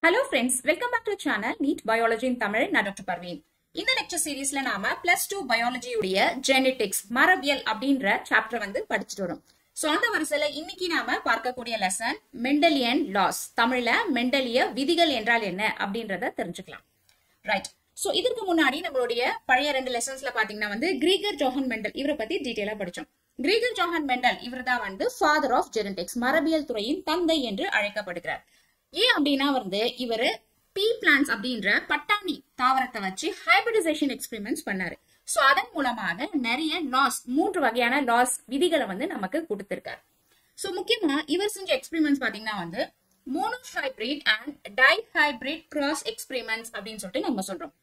Hello friends welcome back to channel NEET biology in Tamil நான் doctor Parveen இந்த lecture சீரீஸ்ல நாம பிளஸ் டூ பயாலஜியுடைய ஜெனெட்டிக்ஸ் மரபியல் அப்படின்ற சாப்டர் வந்து படிச்சுட்டு வரோம் சோ அந்த வரிசையில இன்னைக்கு நாம பார்க்கக்கூடிய லெசன் மெண்டலியன் லாஸ் தமிழ்ல மெண்டலிய விதிகள் என்றால் என்ன அப்படின்றத தெரிஞ்சுக்கலாம் ரைட் சோ இதற்கு முன்னாடி நம்மளுடைய பழைய ரெண்டு லெசன்ஸ்ல பாத்தீங்கன்னா வந்து கிரீகர் ஜோஹன் மெண்டல் இவரை பத்தி டீடைலா படிச்சோம் கிரீகர் ஜோஹன் மெண்டல் இவர் தான் வந்து ஃபாதர் ஆஃப் ஜெனடிக்ஸ் மரபியல் துறையின் தந்தை என்று அழைக்கப்படுகிறார் ஏன் அப்படின்னா வந்து இவரு பீ பிளான்ஸ் அப்படின்ற பட்டாணி தாவரத்தை வச்சு ஹைபிரிடைசேஷன் எக்ஸ்பெரிமெண்ட்ஸ் பண்ணாரு சோ அதன் மூலமாக நிறைய லாஸ் மூன்று வகையான லாஸ் விதிகளை வந்து நமக்கு கொடுத்திருக்காரு சோ முக்கியமா இவர் செஞ்ச எக்ஸ்பெரிமெண்ட்ஸ் பாத்தீங்கன்னா வந்து monohybrid and dihybrid cross experiments அப்படின்னு சொல்லிட்டு நம்ம சொல்றோம்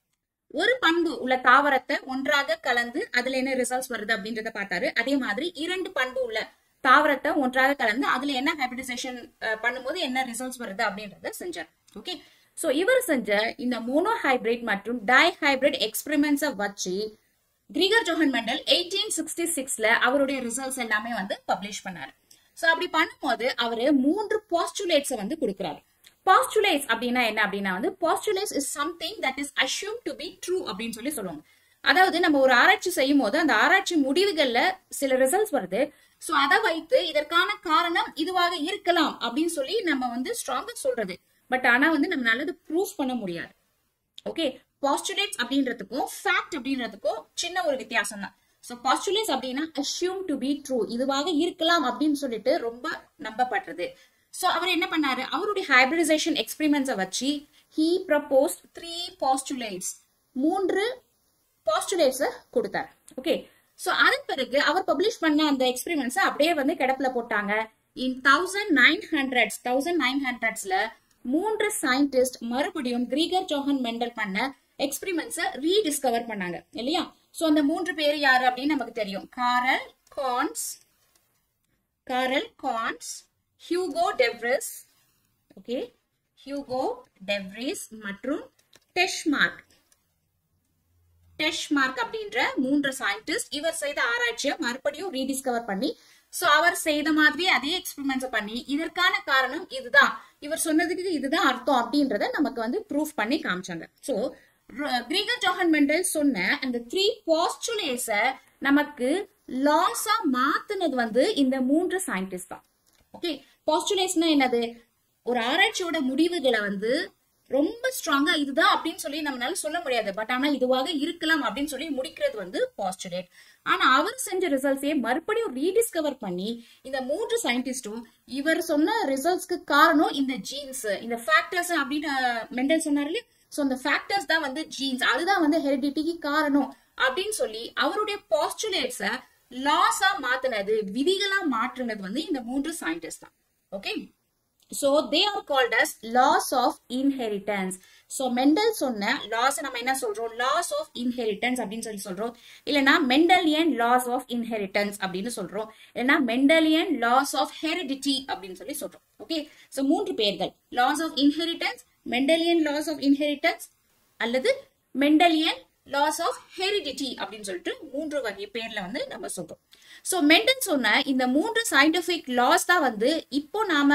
ஒரு பண்பு உள்ள தாவரத்தை ஒன்றாக கலந்து அதுல என்ன ரிசல்ட்ஸ் வருது அப்படின்றத பார்த்தாரு அதே மாதிரி இரண்டு பண்பு உள்ள தாவரத்தை ஒன்றாக கலந்து அதுல என்ன ஹைபிரிடைசேஷன் பண்ணும்போது என்ன ரிசல்ட்ஸ் வருது அப்படின்றத செஞ்சார் ஓகே சோ இவர் செஞ்ச இந்த மோனோஹைபிரிட் மற்றும் டைஹைபிரிட் எக்ஸ்பெரிமெண்ட்ஸை வச்சு Gregor Johann Mendel eighteen sixty சிக்ஸ்ல அவருடைய ரிசல்ட்ஸ் எல்லாமே வந்து பப்ளிஷ் பண்ணாரு சோ அப்படி பண்ணும்போது அவரு மூன்று பாஸ்டுலேட்ஸை வந்து கொடுக்குறாரு பாஸ்டுலேட்ஸ் அப்படின்னா என்ன அப்படின்னா வந்து postulates is something that is assume to be true அப்படின்னு சொல்லி சொல்லுவாங்க அதாவது நம்ம ஒரு ஆராய்ச்சி செய்யும் போது அந்த ஆராய்ச்சி முடிவுகள்ல சில ரிசல்ட்ஸ் வருது சோ அதை வைத்து இதற்கான காரணம் இதுவாக இருக்கலாம் அப்படின்னு சொல்லி நம்ம வந்து ஸ்ட்ராங்கா சொல்றது பட் ஆனா வந்து நம்மளால அது ப்ரூஃப் பண்ண முடியாது ஓகே பாஸ்டுலேட்ஸ் அப்படின்றதுக்கும் ஃபேக்ட் அப்படின்றதுக்கும் சின்ன ஒரு வித்தியாசம் தான் ஸோ பாஸ்டுலேட்ஸ் அப்படின்னா அஷ்யூம் டு பி ட்ரூ இதுவாக இருக்கலாம் அப்படின்னு சொல்லிட்டு ரொம்ப நம்பப்படுறது ஸோ அவர் என்ன பண்ணாரு அவருடைய ஹைபிரிடைசேஷன் எக்ஸ்பெரிமெண்ட்ஸை வச்சு ஹீ ப்ரப்போஸ்ட் த்ரீ பாஸ்டுலேட்ஸ் மூன்று பாஸ்டுலேட்ஸை கொடுத்தார் ஓகே ஸோ அதன் பிறகு அவர் பப்ளிஷ் பண்ண அந்த எக்ஸ்பெரிமெண்ட்ஸை அப்படியே வந்து கிடப்புல போட்டாங்க in thousand nine hundreds thousand nine ஹண்ட்ரட்ஸ்ல மூன்று சயின்டிஸ்ட் மறுபடியும் கிரீகர் ஜோஹன் மெண்டல் பண்ண எக்ஸ்பெரிமெண்ட்ஸை ரீடிஸ்கவர் பண்ணாங்க இல்லையா ஸோ அந்த மூன்று பேர் யாரு அப்படின்னு நமக்கு தெரியும் Carl Correns Carl Correns Hugo de Vries okay Hugo de Vries மற்றும் டெஷ்மார்க் டெஷ்மார்க் அப்படின்ற மூன்று சயின்டிஸ்ட் இவர் செய்த ஆராய்ச்சியை மறுபடியும் ரீடிஸ்கவர் பண்ணி சோ அவர் செய்த மாதிரி அதே எக்ஸ்பெரிமெண்ட்ஸ் பண்ணி இதற்கான காரணம் இதுதான் இவர் சொன்னதுக்கு இதுதான் அர்த்தம் அப்படின்றத நமக்கு வந்து ப்ரூஃப் பண்ணி காமிச்சாங்க சோ கிரீகர் ஜோஹன் மெண்டல் சொன்ன அந்த த்ரீ பாஸ்டுலேஸ நமக்கு லாஸா மாத்துனது வந்து இந்த மூன்று சயின்டிஸ்ட் தான் ஓகே பாஸ்டுலேஸ்னா என்னது ஒரு ஆராய்ச்சியோட முடிவுகளை வந்து ரொம்ப ஸ்ட்ராங்கா இதுதான் அப்படின்னு சொல்லி நம்மளால சொல்ல முடியாது பட் ஆனா இதுவாக இருக்கலாம் அப்படின்னு சொல்லி முடிக்கிறது வந்து பாஸ்டுலேட் ஆனா அவர் செஞ்ச ரிசல்ட்ஸே மறுபடியும் ரீடிஸ்கவர் பண்ணி இந்த மூன்று சயின்டிஸ்டும் இவர் சொன்ன ரிசல்ட்ஸ்க்கு காரணம் இந்த ஜீன்ஸ் இந்த ஃபேக்டர்ஸ் அப்படின்னு மெண்டல் சொன்னார் இல்லையா சோ அந்த ஃபேக்டர்ஸ் தான் வந்து ஜீன்ஸ் அதுதான் வந்து ஹெரிடிட்டிக்கு காரணம் அப்படின்னு சொல்லி அவருடைய பாஸ்டுலேட்ஸ லாஸா மாத்தினது விதிகளா மாற்றினது வந்து இந்த மூன்று சயின்டிஸ்ட் தான் okay so they are called as laws of inheritance so Mendel சொன்ன லாஸ் நம்ம என்ன சொல்றோம் லாஸ் ஆஃப் இன்ஹெரிட்டன்ஸ் அப்படின்னு சொல்லி சொல்றோம் இல்லைன்னா மெண்டலியன் லாஸ் ஆஃப் இன்ஹெரிட்டன்ஸ் அப்படின்னு சொல்றோம் இல்லைன்னா மெண்டலியன் லாஸ் ஆஃப் ஹெரிடிட்டி அப்படின்னு சொல்லி சொல்றோம் ஓகே சோ மூன்று பேர்கள் laws of inheritance Mendelian laws of inheritance அல்லது மெண்டலியன் லாஸ் ஆஃப் ஹெரிடிட்டி அப்படின்னு சொல்லிட்டு மூன்று வகை பேர்ல வந்து நம்ம சொல்றோம் சோ மெண்டல் சொன்ன இந்த மூன்று சயின்டிபிக் லாஸ் தான் வந்து இப்போ நாம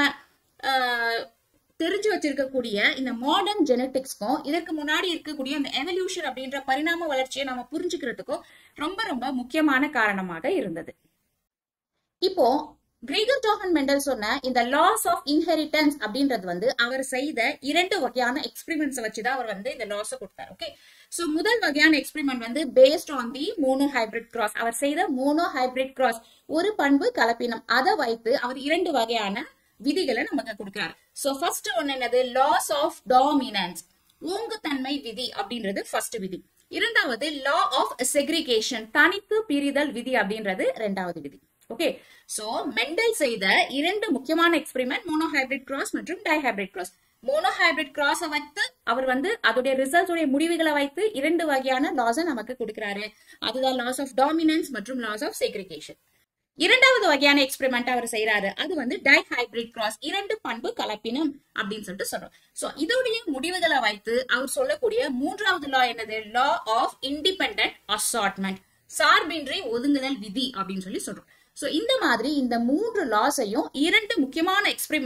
தெரிஞ்சு வச்சிருக்கக்கூடிய இந்த மாடர்ன் ஜெனட்டிக்ஸ்க்கும் இதற்கு முன்னாடி இருக்கக்கூடிய அந்த எவல்யூஷன் அப்படின்ற பரிணாம வளர்ச்சியை நம்ம புரிஞ்சுக்கிறதுக்கும் ரொம்ப ரொம்ப முக்கியமான காரணமாக இருந்தது இப்போ கிரீகர் ஜோஹன் மெண்டல் சொன்ன இந்த லாஸ் ஆஃப் இன்ஹெரிட்டன்ஸ் அப்படின்றது வந்து அவர் செய்த இரண்டு வகையான எக்ஸ்பெரிமெண்ட்ஸ் வச்சுதான் அவர் வந்து இந்த லாஸை கொடுத்தார் ஓகே சோ முதல் வகையான எக்ஸ்பெரிமெண்ட் வந்து based on the monohybrid cross அவர் செய்த மோனோ ஹைபிரிட் கிராஸ் ஒரு பண்பு கலப்பினம் அதை வைத்து அவர் இரண்டு வகையான விதிகளை நமக்கு கொடுக்கிறார் சோ ஃபர்ஸ்ட் ஒன்னு என்னது லாஸ் ஆஃப் டாமினன்ஸ் ஓங்குத்தன்மை விதி அப்படின்றது ஃபர்ஸ்ட் விதி இரண்டாவது லா ஆஃப் செக்ரிகேஷன் தனித்து பிரிதல் விதி அப்படின்றது இரண்டாவது விதி ஓகே சோ மெண்டல் செய்த இரண்டு முக்கியமான எக்ஸ்பெரிமெண்ட் மோனோஹைபிரிட் கிராஸ் மற்றும் டைஹைபிரிட் கிராஸ் மோனோஹைபிரிட் கிராஸை வைத்து அவர் வந்து அதோடைய ரிசல்ட்ஸ் உடைய முடிவுகளை வைத்து இரண்டு வகையான லாஸை நமக்கு கொடுக்கிறாரு அதுதான் லாஸ் ஆஃப் டாமினன்ஸ் மற்றும் லாஸ் ஆஃப் செக்ரிகேஷன் இரண்டாவது வகையான எக்ஸ்பெரிமெண்ட் அவர் செய்யறாரு அது வந்து டைஹைபிரிட் கிராஸ் இரண்டு பண்பு கலப்பினம் அப்படின்னு சொல்லிட்டு சொல்றோம் சோ இதோடைய முடிவுகளை வைத்து அவர் சொல்லக்கூடிய மூன்றாவது லா என்னது லா ஆஃப் இண்டிபெண்ட் அசார்ட்மெண்ட் சார்பின்றி ஒதுங்குதல் விதி அப்படின்னு சொல்லி சொல்றோம் சோ இந்த மாதிரி இந்த மூன்று லாஸையும் இரண்டு முக்கியமான எக்ஸ்பெரிமெண்ட்ஸ்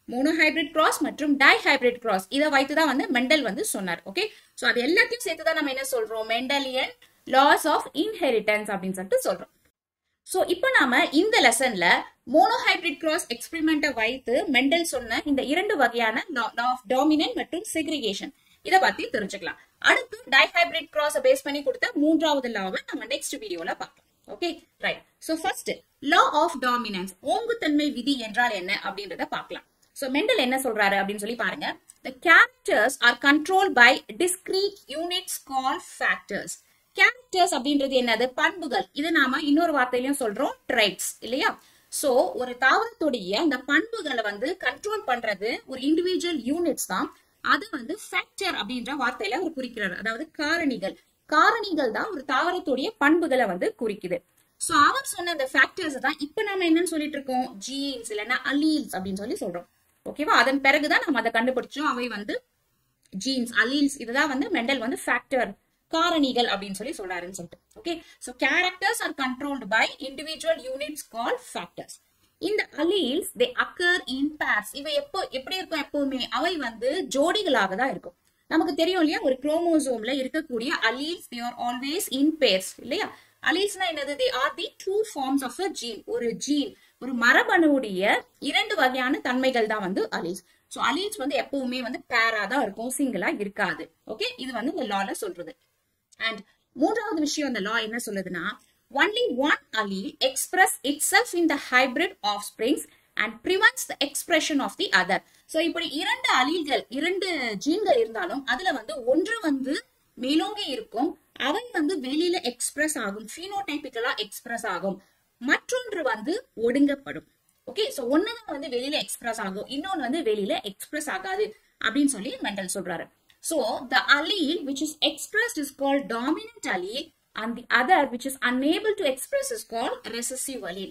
மோனோஹைபிரிட் கிராஸ் மற்றும் டைஹைபிரிட் கிராஸ் இதை வைத்து தான் வந்து மெண்டல் வந்து சொன்னார் ஓகே ஸோ அது எல்லாத்தையும் சேர்த்து தான் நம்ம என்ன சொல்றோம் மெண்டலியன் லாஸ் ஆஃப் இன்ஹெரிட்டன்ஸ் அப்படின்னு சொல்லிட்டு சொல்றோம் ஸோ இப்போ நாம இந்த லெசன்ல மோனோஹைபிரிட் கிராஸ் எக்ஸ்பெரிமெண்ட்டை வைத்து மெண்டல் சொன்ன இந்த இரண்டு வகையான லா ஆஃப் டாமினன்ட் மற்றும் செக்ரிகேஷன் இதை பத்தி தெரிஞ்சுக்கலாம் அடுத்து டைஹைபிரிட் கிராஸ் பேஸ் பண்ணி கொடுத்த மூன்றாவது லாவை நம்ம நெக்ஸ்ட் வீடியோல பார்க்கலாம் okay right so first law of dominance ஓங்குத்தன்மை விதி என்றால் என்ன அப்படின்றத பார்க்கலாம் ஸோ மெண்டல் என்ன சொல்றாரு அப்படின்னு சொல்லி பாருங்க the characters are controlled by discrete units called factors characters அப்படின்றது என்னது பண்புகள் இது நாம இன்னொரு வார்த்தையிலயும் சொல்றோம் ட்ரைட்ஸ் இல்லையா சோ ஒரு தாவரத்துடைய அந்த பண்புகளை வந்து கண்ட்ரோல் பண்றது ஒரு இண்டிவிஜுவல் யூனிட்ஸ் தான் அது வந்து ஃபேக்டர் அப்படின்ற வார்த்தையில அவர் குறிக்கிறார் அதாவது காரணிகள் காரணிகள் தான் ஒரு தாவரத்துடைய பண்புகளை வந்து குறிக்குது சோ அவர் சொன்ன அந்த ஃபேக்டர்ஸ் தான் இப்ப நம்ம என்னன்னு சொல்லிட்டு இருக்கோம் ஜீன்ஸ் இல்லைன்னா அலீல்ஸ் அப்படின்னு சொல்லி சொல்றோம் ஓகேவா அதன் பிறகுதான் நம்ம அதை கண்டுபிடிச்சோம் அவை வந்து ஜீன்ஸ் அலீல்ஸ் இதுதான் வந்து மெண்டல் வந்து ஃபேக்டர் காரணிகள் அப்படின்னு சொல்லி சொல்றாருன்னு சொல்லிட்டு okay so characters are controlled by individual units call factors இந்த alleles they occur in pairs இவை எப்போ எப்படி இருக்கும் எப்பவுமே அவை வந்து ஜோடிகளாக தான் இருக்கும் நமக்கு தெரியும் இல்லையா ஒரு குரோமோசோம்ல இருக்கக்கூடிய alleles they are always in pairs இல்லையா அலீல்ஸ்னா என்னது they are the two forms of a gene ஒரு ஜீன் ஒரு மரபணுடைய இரண்டு வகையான தன்மைகள் தான் வந்து அலீல்ஸ் ஸோ அலீல்ஸ் வந்து எப்பவுமே வந்து பேரா தான் இருக்கும் சிங்கிளா இருக்காது ஓகே இது வந்து இந்த லால சொல்றது அண்ட் மூன்றாவது விஷயம் அந்த லா என்ன சொல்லுதுன்னா only one allele express itself in the hybrid offsprings and prevents the expression of the other so இப்படி இரண்டு அலீல்கள் இரண்டு ஜீன்கள் இருந்தாலும் அதுல வந்து ஒன்று வந்து மேலோங்கி இருக்கும் அவை வந்து வெளியில எக்ஸ்பிரஸ் ஆகும் ஃபீனோடைபிக்கலா எக்ஸ்பிரஸ் ஆகும் மற்றொன்று வந்து ஒடுங்கப்படும் ஓகே சோ ஒண்ணுதான் வந்து வெளியில எக்ஸ்பிரஸ் ஆகும் இன்னொன்னு வந்து வெளியில எக்ஸ்பிரஸ் ஆகாது அப்படின்னு சொல்லி மெண்டல் சொல்றாரு So the allele which is expressed is called dominant allele and the other which is unable to express is called recessive allele.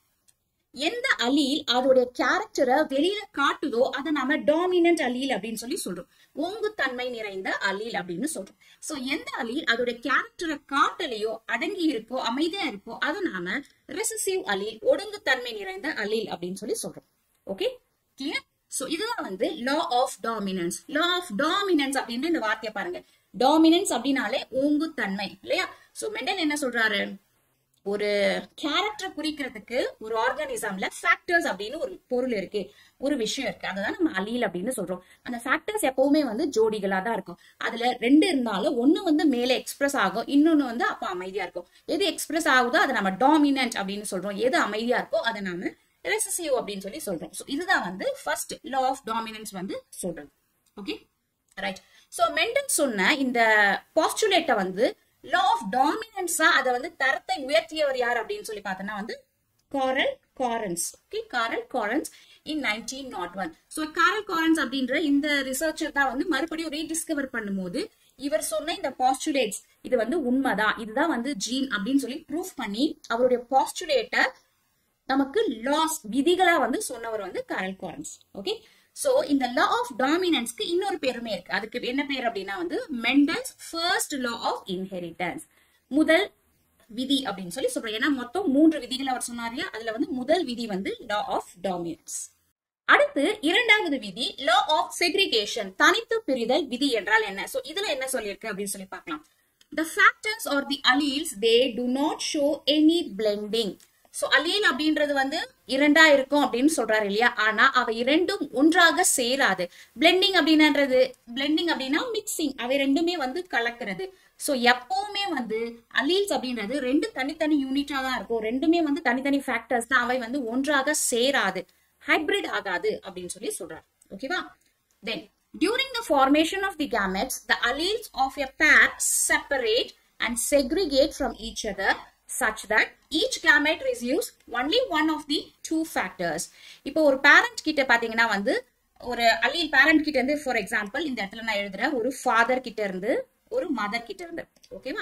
எந்த அலீல் அதோடைய கேரக்டரை வெளியில காட்டுதோ அதை நாம டாமினன்ட் அலீல் அப்படின்னு சொல்லி சொல்றோம் ஒங்கு தன்மை நிறைந்த அலீல் அப்படின்னு சொல்றோம் சோ எந்த அலீல் அதோடைய கேரக்டரை காட்டலையோ அடங்கி இருக்கோ அமைதியா இருக்கோ அதை நாம ரெசசிவ் அலீல் ஒடுங்கு தன்மை நிறைந்த அலீல் அப்படின்னு சொல்லி சொல்றோம் ஓகே கிளியர் சோ இதுதான் வந்து law of dominance law of dominance அப்படின்னு இந்த வார்த்தையை பாருங்க டாமினன்ஸ் அப்படின்னாலே ஓங்கு தன்மை இல்லையா சோ மெண்டல் என்ன சொல்றாரு ஒரு கேரக்டர் குறிக்கிறதுக்கு ஒரு ஆர்கானிசம்ல ஃபேக்டர்ஸ் அப்படின்னு ஒரு பொருள் இருக்கு ஒரு விஷயம் இருக்கு அதுதான் நம்ம அலீல் அப்படின்னு சொல்றோம் அந்த ஃபேக்டர்ஸ் எப்பவுமே வந்து ஜோடிகளா தான் இருக்கும் அதுல ரெண்டு இருந்தாலும் ஒண்ணு வந்து மேல எக்ஸ்பிரஸ் ஆகும் இன்னொன்னு வந்து அப்ப அமைதியா இருக்கும் எது எக்ஸ்பிரஸ் ஆகுதோ அதை நம்ம டாமினன்ட் அப்படின்னு சொல்றோம் எது அமைதியா இருக்கோ அதை நாம ரெசசிவ் அப்படின்னு சொல்லி சொல்றோம் ஸோ இதுதான் வந்து ஃபர்ஸ்ட் லா ஆஃப் டாமினன்ஸ் வந்து சொல்றது ஓகே ரைட் ஸோ மெண்டன் சொன்ன இந்த பாஸ்டுலேட்டை வந்து லா ஆஃப் டாமினன்ஸா அதை வந்து தரத்தை உயர்த்தியவர் யார் அப்படின்னு சொல்லி பார்த்தோன்னா வந்து Carl Correns okay Carl Correns in nineteen nought one so Carl Correns அப்படின்ற இந்த ரிசர்ச்சர் தான் வந்து மறுபடியும் ரீடிஸ்கவர் பண்ணும்போது இவர் சொன்ன இந்த பாஸ்டுலேட்ஸ் இது வந்து உண்மைதான் இதுதான் வந்து ஜீன் அப்படின்னு சொல்லி ப்ரூஃப் பண்ணி அவருடைய பாஸ்டுலேட்டை நமக்கு லாஸ் விதிகளா வந்து சொன்னவர் வந்து காரல் காரன்ஸ் ஓகே சோ இந்த லா ஆஃப் டாமினன்ஸ்க்கு இன்னொரு பேருமே இருக்கு அதுக்கு என்ன பேர் அப்படின்னா வந்து Mendel's first law of inheritance முதல் விதி அப்படின்னு சொல்லி சொல்றோம் ஏன்னா மொத்தம் மூன்று விதிகள் அவர் சொன்னார் அதுல வந்து முதல் விதி வந்து லா ஆஃப் டாமினன்ஸ் அடுத்து இரண்டாவது விதி லா ஆஃப் செக்ரிகேஷன் தனித்து பிரிதல் விதி என்றால் என்ன சோ இதுல என்ன சொல்லியிருக்கு அப்படின்னு சொல்லி பார்க்கலாம் the factors or the alleles they do not show any blending so allele அப்படின்றது வந்து இரண்டா இருக்கும் அப்படின்னு சொல்றாரு இல்லையா ஆனா அவை இரண்டும் ஒன்றாக சேராது பிளெண்டிங் அப்படின்றது பிளெண்டிங் அப்படின்னா மிக்சிங் அவை ரெண்டுமே வந்து கலக்கிறது சோ எப்பவுமே வந்து அலீல்ஸ் அப்படின்றது ரெண்டு தனித்தனி யூனிட்டா தான் இருக்கும் ரெண்டுமே வந்து தனித்தனி ஃபேக்டர்ஸ் தான் அவை வந்து ஒன்றாக சேராது ஹைபிரிட் ஆகாது அப்படின்னு சொல்லி சொல்றாரு ஓகேவா தென் during the formation of the gametes the alleles of a pair separate and segregate from each other such that each gamete receives only one of the two factors இப்போ ஒரு பேரண்ட் கிட்ட பாத்தீங்கன்னா வந்து ஒரு அலீல் பேரண்ட் கிட்ட இருந்து for example இந்த இடத்துல நான் எழுதுறேன் ஒரு ஃபாதர் கிட்ட இருந்து ஒரு மதர் கிட்ட இருந்து ஓகேவா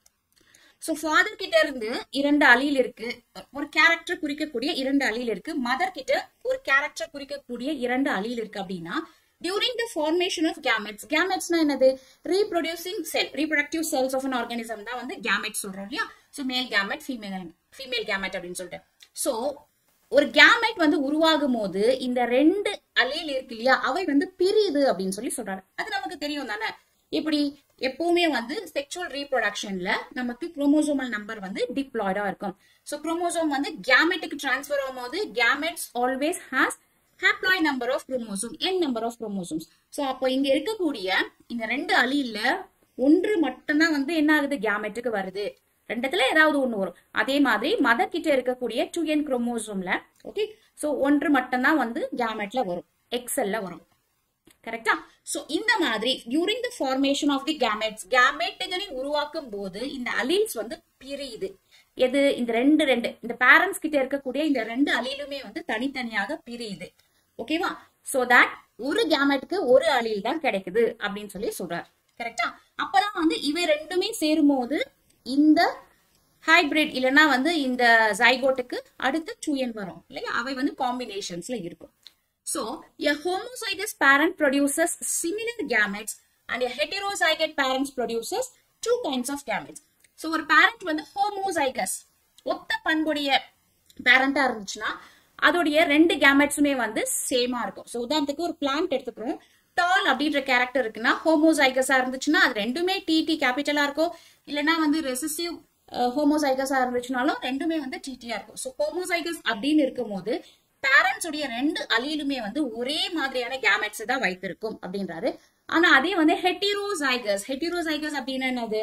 சோ ஃபாதர் கிட்ட இருந்து இரண்டு அலீல் இருக்கு ஒரு கேரக்டர் குறிக்கக்கூடிய இரண்டு அலீல் இருக்கு மதர் கிட்ட ஒரு கேரக்டர் குறிக்கக்கூடிய இரண்டு அலீல் இருக்கு அப்படின்னா during the formation of gametes gametesனா என்னது reproducing cell reproductive cells of an organism தான் வந்து gametes சொல்றோம் இல்லையா so male gamete female female gamete அப்படின்னு சொல்லிட்டு so ஒரு கேமெட் வந்து உருவாகும் போது இந்த ரெண்டு அலீல் இருக்கு இல்லையா அவை வந்து பிரியுது அப்படின்னு சொல்லி சொல்றாரு அது நமக்கு தெரியும் தானே இப்படி எப்பவுமே வந்து செக்ஷுவல் ரீப்ரொடக்ஷன்ல நமக்கு குரோமோசோமல் நம்பர் வந்து டிப்ளாய்டா இருக்கும் ஸோ குரோமோசோம் வந்து கேமெட்டுக்கு டிரான்ஸ்ஃபர் ஆகும்போது gametes always has haploid number of chromosome N number of chromosomes so அப்போ இங்க இருக்கக்கூடிய இந்த ரெண்டு அலியில ஒன்று மட்டும்தான் வந்து என்ன ஆகுது கேமெட்டுக்கு வருது ரெண்டத்துல ஏதாவது ஒண்ணு வரும் அதே மாதிரி மதர் கிட்ட இருக்கக்கூடிய டூ என் குரோமோசோம்ல ஓகே ஸோ ஒன்று மட்டும்தான் வந்து கேமெட்ல வரும் எக்ஸல்ல வரும் கரெக்டா சோ இந்த மாதிரி during the formation of the gametes கேமெட்டுகளை உருவாக்கும் போது இந்த அலீல்ஸ் வந்து பிரியுது எது இந்த ரெண்டு ரெண்டு இந்த பேரண்ட்ஸ் கிட்ட இருக்கக்கூடிய இந்த ரெண்டு அலீலுமே வந்து தனித்தனியாக பிரியுது ஓகேவா சோ தட் ஒரு கேமெட்டுக்கு ஒரு அலீல் தான் கிடைக்குது அப்படின்னு சொல்லி சொல்றாரு கரெக்டா அப்பதான் வந்து இவை ரெண்டுமே சேரும்போது இந்த ஹைபிரிட் இல்லைன்னா வந்து இந்த ஜைகோட்டுக்கு அடுத்து டூஎன் வரும் இல்லையா அவை வந்து காம்பினேஷன்ஸ்ல இருக்கும் So, a homozygous parent produces similar gametes and a heterozygous parent produces two kinds of gametes. So, ஒரு parent வந்து homozygous ஒத்த பண்புடைய பேரண்டா இருந்துச்சுன்னா அதோடைய ரெண்டு கேமெட்ஸுமே வந்து சேமா இருக்கும் ஸோ உதாரணத்துக்கு ஒரு பிளான்ட் எடுத்துக்கிறோம் டால் அப்படின்ற கேரக்டர் இருக்குன்னா ஹோமோசைகஸா இருந்துச்சுன்னா அது ரெண்டுமே டிடி கேபிட்டலா இருக்கும் இல்லைன்னா வந்து ரெசிசிவ் ஹோமோசைகஸா இருந்துச்சுனாலும் ரெண்டுமே வந்து டிடியா இருக்கும் ஸோ ஹோமோசைகஸ் அப்படின்னு இருக்கும் போது பேரண்ட்ஸ் உடைய ரெண்டு அலியிலுமே வந்து ஒரே மாதிரியான கேமெட்ஸ் தான் வைத்திருக்கும் அப்படின்றாரு ஆனா அதே வந்து ஹெட்டிரோசைகஸ் ஹெட்டிரோசைகஸ் அப்படின்னா என்னது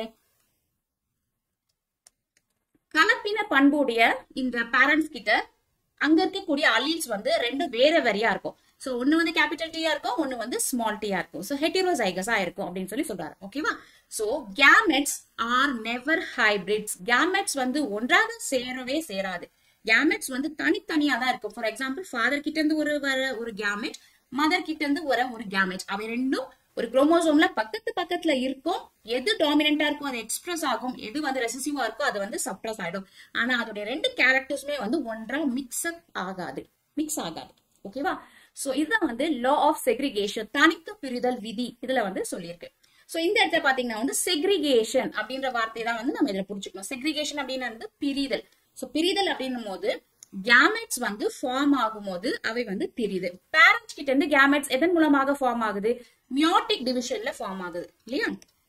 கலப்பின பண்புடைய இந்த பேரண்ட்ஸ் கிட்ட அங்க இருக்கக்கூடிய அலீல்ஸ் வந்து ரெண்டு வேற வேறையா இருக்கும் சோ ஒன்னு வந்து கேபிட்டல் டீயா இருக்கும் ஒன்னு வந்து ஸ்மால் டீயா இருக்கும் சோ ஹெட்டிரோசைகஸா இருக்கும் அப்படின்னு சொல்லி சொல்றாரு ஓகேவா so gametes are never hybrids gametes வந்து ஒன்றாக சேரவே சேராது கேமெட்ஸ் வந்து தனித்தனியா தான் இருக்கும் ஃபார் எக்ஸாம்பிள் ஃபாதர் கிட்ட இருந்து ஒரு வர ஒரு கேமெட் மதர் கிட்ட இருந்து வர ஒரு கேமெட் அவை ரெண்டும் ஒரு குரோமோசோம்ல பக்கத்து பக்கத்துல இருக்கும் எது டாமினண்டா இருக்கும் அது எக்ஸ்பிரஸ் ஆகும் எது வந்து ரெசிசிவா இருக்கோ அது வந்து சப்ரஸ் ஆயிடும் ஆனா அதோட ரெண்டு கேரக்டர்ஸுமே வந்து ஒன்றா மிக்ஸ் அப் ஆகாது மிக்ஸ் ஆகாது ஓகேவா சோ இதுதான் வந்து லா ஆஃப் செக்ரிகேஷன் தனித்து பிரிதல் விதி இதுல வந்து சொல்லியிருக்கு சோ இந்த இடத்துல பாத்தீங்கன்னா வந்து செக்ரிகேஷன் அப்படின்ற வார்த்தையை தான் வந்து நம்ம இதுல புரிஞ்சுக்கணும் செக்ரிகேஷன் அப்படின்னு வந்து பிரிதல் சோ பிரிதல் அப்படின்னும் போது கேமெட்ஸ் வந்து ஃபார்ம் ஆகும் போது அவை வந்து பிரிது பேரண்ட்ஸ் கிட்ட இருந்து கேமெட்ஸ் எதன் மூலமாக ஃபார்ம் ஆகுது மியோட்டிக் டிவிஷன்ல ஃபார்ம் ஆகுது இல்லையா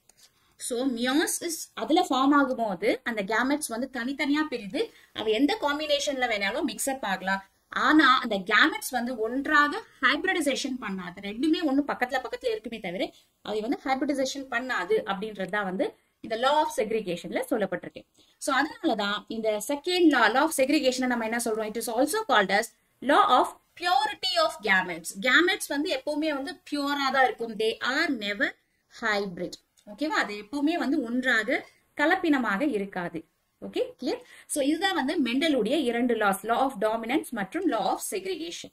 சோ மியோசிஸ் அதுல ஃபார்ம் ஆகும் போது அந்த கேமெட்ஸ் வந்து தனித்தனியா பிரிது அவை எந்த காம்பினேஷன்ல வேணாலும் மிக்ஸ்அப் ஆகலாம் ஆனா அந்த கேமெட்ஸ் வந்து ஒன்றாக ஹைபிரிடைசேஷன் பண்ணாது ரெண்டுமே ஒண்ணு பக்கத்துல பக்கத்துல இருக்குமே தவிர அவை வந்து ஹைபிரிடைசேஷன் பண்ணாது அப்படின்றதுதான் வந்து இந்த லா ஆஃப் செக்ரிகேஷன்ல சொல்லப்பட்டிருக்கு சோ அதனாலதான் இந்த second law law of segregation நம்ம என்ன சொல்றோம் it is also called as law of purity of gametes gametes வந்து எப்பவுமே வந்து பியூரா தான் இருக்கும் தே ஆர் நெவர் ஹைபிரிட் ஓகேவா அது எப்பவுமே வந்து ஒன்றாக கலப்பினமாக இருக்காது ஓகே கிளியர் சோ இதுதான் வந்து மெண்டலுடைய இரண்டு லாஸ் லா ஆஃப் டாமினன்ஸ் மற்றும் லா ஆஃப் செக்ரிகேஷன்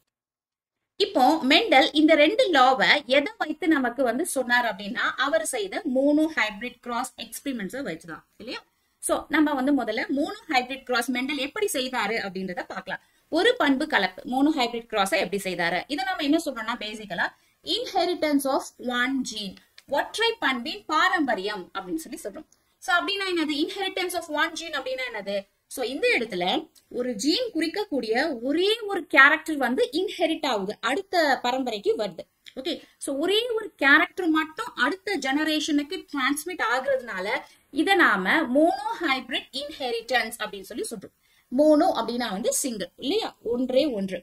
இப்போ மெண்டல் இந்த ரெண்டு லாவை எதை வைத்து நமக்கு வந்து சொன்னார் அப்படின்னா அவர் செய்த மூணு ஹைபிரிட் கிராஸ் எக்ஸ்பிரிமெண்ட்ஸை வச்சுதான் இல்லையா சோ நம்ம வந்து முதல்ல மூணு ஹைபிரிட் கிராஸ் மெண்டல் எப்படி செய்தாரு அப்படின்றத பார்க்கலாம் ஒரு பண்பு கலப்பு மூணு ஹைபிரிட் கிராஸை எப்படி செய்தாரு இதை நம்ம என்ன சொல்றோம்னா பேசிக்கலா இன்ஹெரிட்டன்ஸ் ஆஃப் ஒன் ஜீன் ஒற்றை பண்பின் பாரம்பரியம் அப்படின்னு சொல்லி சொல்றோம் சோ அப்படின்னா என்னது இன்ஹெரிட்டன்ஸ் ஆஃப் ஒன் ஜீன் அப்படின்னா என்னது சோ இந்த இடத்துல ஒரு ஜீன் குறிக்கக்கூடிய ஒரே ஒரு கேரக்டர் வந்து இன்ஹெரிட் ஆகுது அடுத்த பரம்பரைக்கு வருது ஓகே சோ ஒரே ஒரு கேரக்டர் மட்டும் அடுத்த ஜெனரேஷனுக்கு டிரான்ஸ்மிட் ஆகுறதுனால இதை நாம மோனோ ஹைபிரிட் இன்ஹெரிட்டன்ஸ் அப்படின்னு சொல்லி சொல்றோம் மோனோ அப்படின்னா வந்து சிங்கிள் இல்லையா ஒன்றே ஒன்று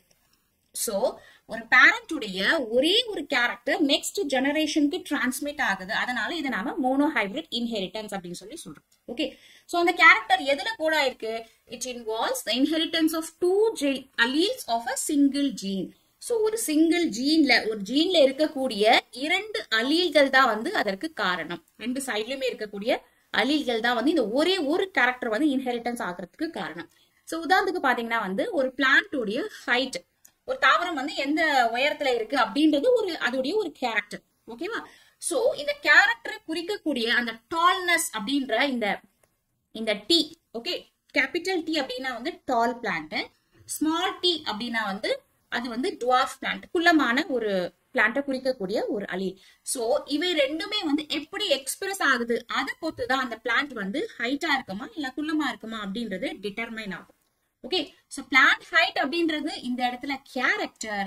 சோ ஒரு பேரண்டுடைய ஒரே ஒரு கேரக்டர் நெக்ஸ்ட் ஜெனரேஷனுக்கு டிரான்ஸ்மிட் ஆகுது அதனால இதை நாம மோனோ ஹைபிரிட் இன்ஹெரிட்டன்ஸ் அப்படின்னு சொல்லி சொல்றோம் ஓகே சோ அந்த கேரக்டர் எதுல கூட இருக்கு it involves the inheritance of two alleles of a single gene so ஒரு சிங்கிள் ஜீன்ல ஒரு ஜீன்ல இருக்கக்கூடிய இரண்டு அலீல்கள் தான் வந்து அதற்கு காரணம் ரெண்டு சைட்லயுமே இருக்கக்கூடிய அலீல்கள் தான் வந்து இந்த ஒரே ஒரு கேரக்டர் வந்து இன்ஹெரிட்டன்ஸ் ஆகிறதுக்கு காரணம் சோ உதாரணத்துக்கு பாத்தீங்கன்னா வந்து ஒரு பிளான்டோடைய ஹைட் ஒரு தாவரம் வந்து எந்த உயரத்துல இருக்கு அப்படின்றது ஒரு அதோடைய ஒரு கேரக்டர் ஓகேவா சோ இந்த கேரக்டரை குறிக்கக்கூடிய அந்த டால்னஸ் அப்படின்ற இந்த இந்த டி ஓகே கேபிட்டல் டி அப்படின்னா வந்து டால் பிளான்ட் ஸ்மால் டி அப்படின்னா வந்து அது வந்து டுவார்ஃப் பிளான்ட் குள்ளமான ஒரு பிளான்ட்டை குறிக்கக்கூடிய ஒரு அலீல் சோ இவை ரெண்டுமே வந்து எப்படி எக்ஸ்பிரஸ் ஆகுது அதை பொறுத்து தான் அந்த பிளான்ட் வந்து ஹைட்டா இருக்குமா இல்ல குள்ளமா இருக்குமா அப்படின்றது டிட்டர்மைன் ஆகும் ஓகே சோ பிளான்ட் ஹைட் அப்படின்றது இந்த இடத்துல கேரக்டர்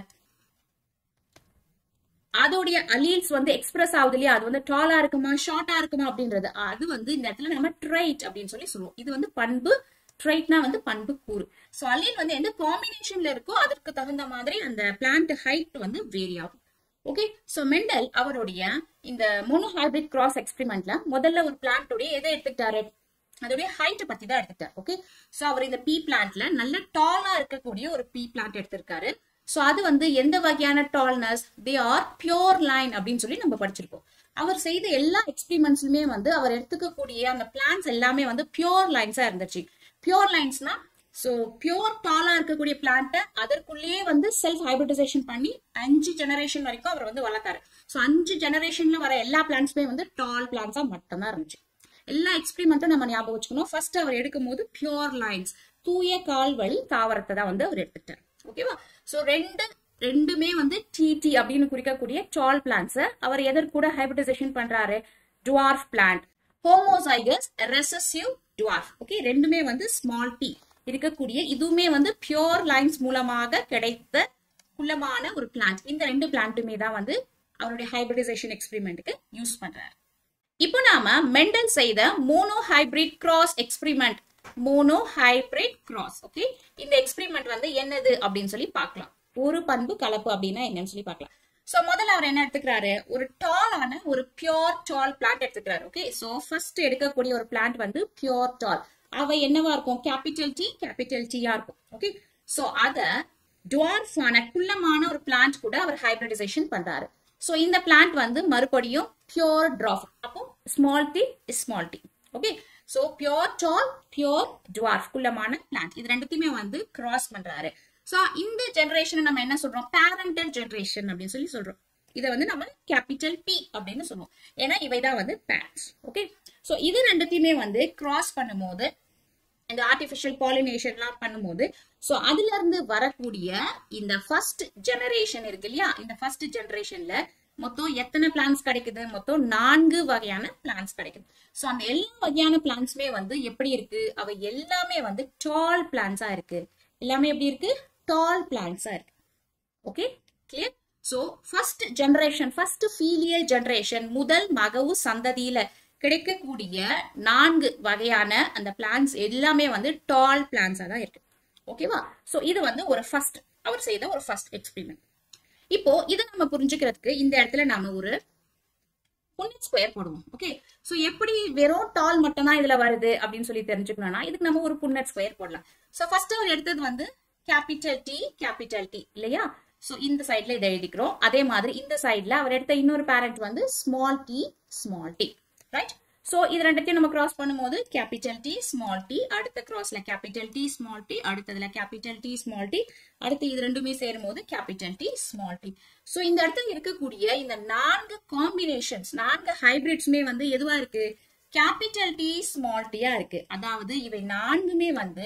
அதோடைய அலீல்ஸ் வந்து எக்ஸ்பிரஸ் ஆகுது இல்லையா அது வந்து டாலா இருக்குமா ஷார்ட்டா இருக்குமா அப்படின்றது அது வந்து இந்த இடத்துல நம்ம ட்ரைட் அப்படின்னு சொல்லி சொல்லுவோம் இது வந்து பண்பு ட்ரைட்னா வந்து பண்பு கூறு ஸோ அலீல் வந்து எந்த காம்பினேஷன்ல இருக்கோ அதற்கு தகுந்த மாதிரி அந்த பிளான்ட் ஹைட் வந்து வேரி ஆகும் ஓகே சோ மெண்டல் அவருடைய இந்த மோனோ ஹைபிரிட் கிராஸ் எக்ஸ்பெரிமெண்ட்ல முதல்ல ஒரு பிளான்ட்டோடைய எதை எடுத்துக்கிட்டாரு அதோடைய ஹைட் பத்தி தான் எடுத்துக்கிட்டாரு ஓகே சோ அவர் இந்த பீ பிளான்ட்ல நல்ல டாலா இருக்கக்கூடிய ஒரு பீ பிளான்ட் எடுத்திருக்காரு சோ அது வந்து எந்த வகையான tallness they are pure line அப்படின்னு சொல்லி நம்ம படிச்சிருக்கோம் அவர் செய்த எல்லா எக்ஸ்பெரிமெண்ட்ஸ்லுமே வந்து அவர் எடுத்துக்கக்கூடிய அந்த பிளான்ஸ் எல்லாமே வந்து பியோர் லைன்ஸா இருந்துச்சு பியோர் லைன்ஸ்னா சோ பியோர் டாலா இருக்கக்கூடிய பிளான்ட்டை அதற்குள்ளேயே வந்து செல்ஃப் ஹைபிரிடைசேஷன் பண்ணி அஞ்சு ஜெனரேஷன் வரைக்கும் அவர் வந்து வளர்த்தாரு சோ அஞ்சு ஜெனரேஷன்ல வர எல்லா பிளான்ட்ஸுமே வந்து டால் பிளான்ஸா மட்டும்தான் இருந்துச்சு எல்லா எக்ஸ்பெரிமெண்ட்டும் நம்ம ஞாபகம் வச்சுக்கணும் ஃபர்ஸ்ட் அவர் எடுக்கும் போது பியோர் லைன்ஸ் தூய கால் வழி தாவரத்தை தான் வந்து அவர் எடுத்துட்டார் ஓகேவா சோ ரெண்டு ரெண்டுமே வந்து டிடி அப்படின்னு குறிக்கக்கூடிய டால் பிளான்ஸ் அவர் எதற்கூட ஹைபிரிடைசேஷன் பண்றாரு dwarf plant homozygous recessive dwarf okay ரெண்டுமே வந்து ஸ்மால் டி இருக்கக்கூடிய இதுவுமே வந்து பியோர் லைன்ஸ் மூலமாக கிடைத்த குள்ளமான ஒரு பிளான்ட் இந்த ரெண்டு பிளான்ட்டுமே தான் வந்து அவருடைய ஹைபிரிடைசேஷன் எக்ஸ்பெரிமெண்ட்டுக்கு யூஸ் பண்றாரு இப்போ நாம மெண்டல் செய்த monohybrid cross experiment monohybrid cross okay இந்த எக்ஸ்பெரிமெண்ட் வந்து என்னது அப்படின்னு சொல்லி பார்க்கலாம் ஒரு பண்பு கலப்பு அப்படின்னா என்னன்னு சொல்லி பார்க்கலாம் சோ முதல்ல அவர் என்ன எடுத்துக்கிறாரு ஒரு டாலான ஒரு பியோர் டால் பிளான்ட் எடுத்துக்கிறாரு ஓகே சோ ஃபர்ஸ்ட் எடுக்கக்கூடிய ஒரு பிளான்ட் வந்து பியோர் டால் அவ என்னவா இருக்கும் கேபிட்டல் டி கேபிட்டல் டியா இருக்கும் ஓகே சோ அத டுவார்ஃபான குள்ளமான ஒரு பிளான்ட் கூட அவர் ஹைபிரிடைசேஷன் பண்றாரு சோ இந்த பிளான்ட் வந்து மறுபடியும் பியோர் ட்ராஃப் அப்போ small D small T okay so pure tall pure dwarf குள்ளமான பிளான்ட் இது ரெண்டுத்தையுமே வந்து கிராஸ் பண்றாரு சோ இந்த ஜெனரேஷன் நம்ம என்ன சொல்றோம் பேரண்டல் ஜெனரேஷன் அப்படின்னு சொல்லி சொல்றோம் இதை வந்து நம்ம கேபிட்டல் பி அப்படின்னு சொல்லுவோம் ஏன்னா இவைதான் வந்து பேரண்ட்ஸ் ஓகே சோ இது ரெண்டுத்தையுமே வந்து கிராஸ் பண்ணும்போது இந்த ஆர்டிபிஷியல் பாலினேஷன்லாம் பண்ணும்போது ஸோ அதுல இருந்து வரக்கூடிய இந்த ஃபர்ஸ்ட் ஜெனரேஷன் இருக்கு இல்லையா இந்த ஃபர்ஸ்ட் ஜெனரேஷன்ல மொத்தம் எத்தனை பிளான்ஸ் கிடைக்குது மொத்தம் நான்கு வகையான பிளான்ஸ் கிடைக்குது ஸோ அந்த எல்லா வகையான பிளான்ஸுமே வந்து எப்படி இருக்கு அவை எல்லாமே வந்து டால் பிளான்ஸா இருக்கு எல்லாமே எப்படி இருக்கு டால் பிளான்ஸா இருக்கு okay clear so first generation first filial generation முதல் மகவு சந்ததியில கிடைக்கக்கூடிய நான்கு வகையான அந்த பிளான்ஸ் எல்லாமே வந்து டால் பிளான்ஸா தான் இருக்கு ஓகேவா சோ இது வந்து ஒரு ஃபர்ஸ்ட் அவர் செய்த ஒரு ஃபர்ஸ்ட் எக்ஸ்பெரிமெண்ட் இப்போ இதை நம்ம புரிஞ்சுக்கிறதுக்கு இந்த இடத்துல நாம ஒரு புன்னட் ஸ்கொயர் போடுவோம் ஓகே சோ எப்படி வெறும் டால் மட்டும் தான் இதுல வருது அப்படின்னு சொல்லி தெரிஞ்சுக்கணும்னா இதுக்கு நம்ம ஒரு புன்னட் ஸ்கொயர் போடலாம் சோ ஃபர்ஸ்ட் அவர் எடுத்தது வந்து கேபிட்டல் டி கேபிட்டல் டி இல்லையா சோ இந்த சைட்ல இதை எழுதிக்கிறோம் அதே மாதிரி இந்த சைட்ல அவர் எடுத்த இன்னொரு பேரண்ட் வந்து small D small T right so இது ரெண்டுத்தையும் நம்ம கிராஸ் பண்ணும்போது கேபிட்டல் டி ஸ்மால் டி அடுத்த கிராஸ்ல கேபிட்டல் டி ஸ்மால் டி அடுத்ததுல கேபிட்டல் டி ஸ்மால் டி அடுத்து இது ரெண்டுமே சேரும் போது capital D small D so இந்த இடத்துல இருக்கக்கூடிய இந்த நான்கு காம்பினேஷன்ஸ் நான்கு ஹைபிரிட்ஸுமே வந்து எதுவா இருக்கு கேபிட்டல் டி ஸ்மால் டியா இருக்கு அதாவது இவை நான்குமே வந்து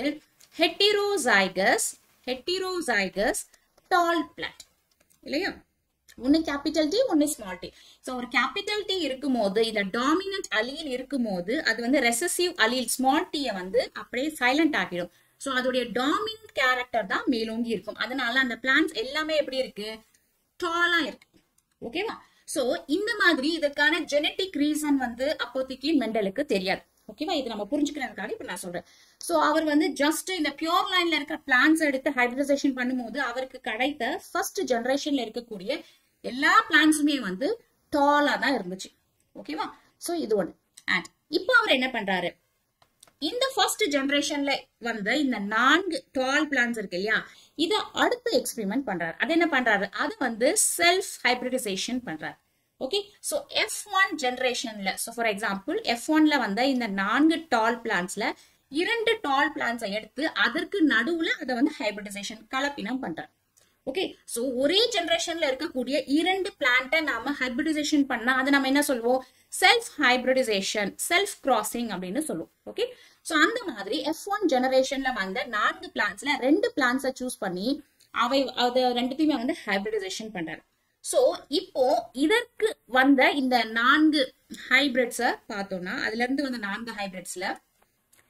ஹெட்டிரோசைகஸ் ஹெட்டிரோசைகஸ் டால் பிளான்ட் இல்லையா ஒன்னு கேபிட்டல் டி ஒன்னு ஸ்மால் டி ஸோ ஒரு கேபிட்டல் டி இருக்கும்போது இந்த டாமினன்ட் அலீல் இருக்கும்போது அது வந்து ரெசசிவ் அலீல் ஸ்மால் டீயை வந்து அப்படியே சைலண்ட் ஆகிடும் ஸோ அதோடைய டாமினன்ட் கேரக்டர் தான் மேலோங்கி இருக்கும் அதனால அந்த பிளான்ஸ் எல்லாமே எப்படி இருக்கு டாலா இருக்கு ஓகேவா சோ இந்த மாதிரி இதற்கான ஜெனட்டிக் ரீசன் வந்து அப்போதைக்கு மெண்டலுக்கு தெரியாது ஓகேவா இது நம்ம புரிஞ்சுக்கிறதுக்காக இப்ப நான் சொல்றேன் சோ அவர் வந்து ஜஸ்ட் இந்த பியோர் லைன்ல இருக்க பிளான்ஸ் எடுத்து ஹைபிரிடைசேஷன் பண்ணும்போது அவருக்கு கிடைத்த ஃபர்ஸ்ட் ஜெனரேஷன்ல இருக்கக்கூடிய எல்லா பிளான்ஸுமே வந்து டாலா தான் இருந்துச்சு ஓகேவா சோ இது ஒண்ணு அண்ட் இப்போ அவர் என்ன பண்றாரு இந்த ஃபர்ஸ்ட் ஜெனரேஷன்ல வந்த இந்த நான்கு டால் பிளான்ஸ் இருக்கு இல்லையா இத அடுத்த எக்ஸ்பெரிமெண்ட் பண்றாரு அது என்ன பண்றாரு அது வந்து செல்ஃப் ஹைபிரிடைசேஷன் பண்றாரு ஓகே சோ எஃப் ஒன் ஜெனரேஷன்ல சோ ஃபார் எக்ஸாம்பிள் எஃப் ஒன்ல வந்த இந்த நான்கு டால் பிளான்ஸ்ல இரண்டு டால் பிளான்ஸை எடுத்து அதற்கு நடுவுல அதை வந்து ஹைபிரிடைசேஷன் கலப்பினம் பண்றாரு ஓகே சோ ஒரே ஜெனரேஷன்ல இருக்கக்கூடிய இரண்டு பிளான்ட்டை நாம ஹைபிரிடைசேஷன் பண்ணா அதை நம்ம என்ன சொல்லுவோம் செல்ஃப் ஹைபிரிடைசேஷன் செல்ஃப் கிராசிங் அப்படின்னு சொல்லுவோம் ஓகே சோ அந்த மாதிரி எஃப் ஒன் ஜெனரேஷன்ல வந்த நான்கு பிளான்ஸ்ல ரெண்டு பிளான்ஸை சூஸ் பண்ணி அவை அது ரெண்டுத்தையுமே வந்து ஹைபிரிடைசேஷன் பண்றாரு சோ இப்போ இதற்கு வந்த இந்த நான்கு ஹைபிரிட்ஸ பார்த்தோம்னா அதுல இருந்து வந்த நான்கு ஹைபிரிட்ஸ்ல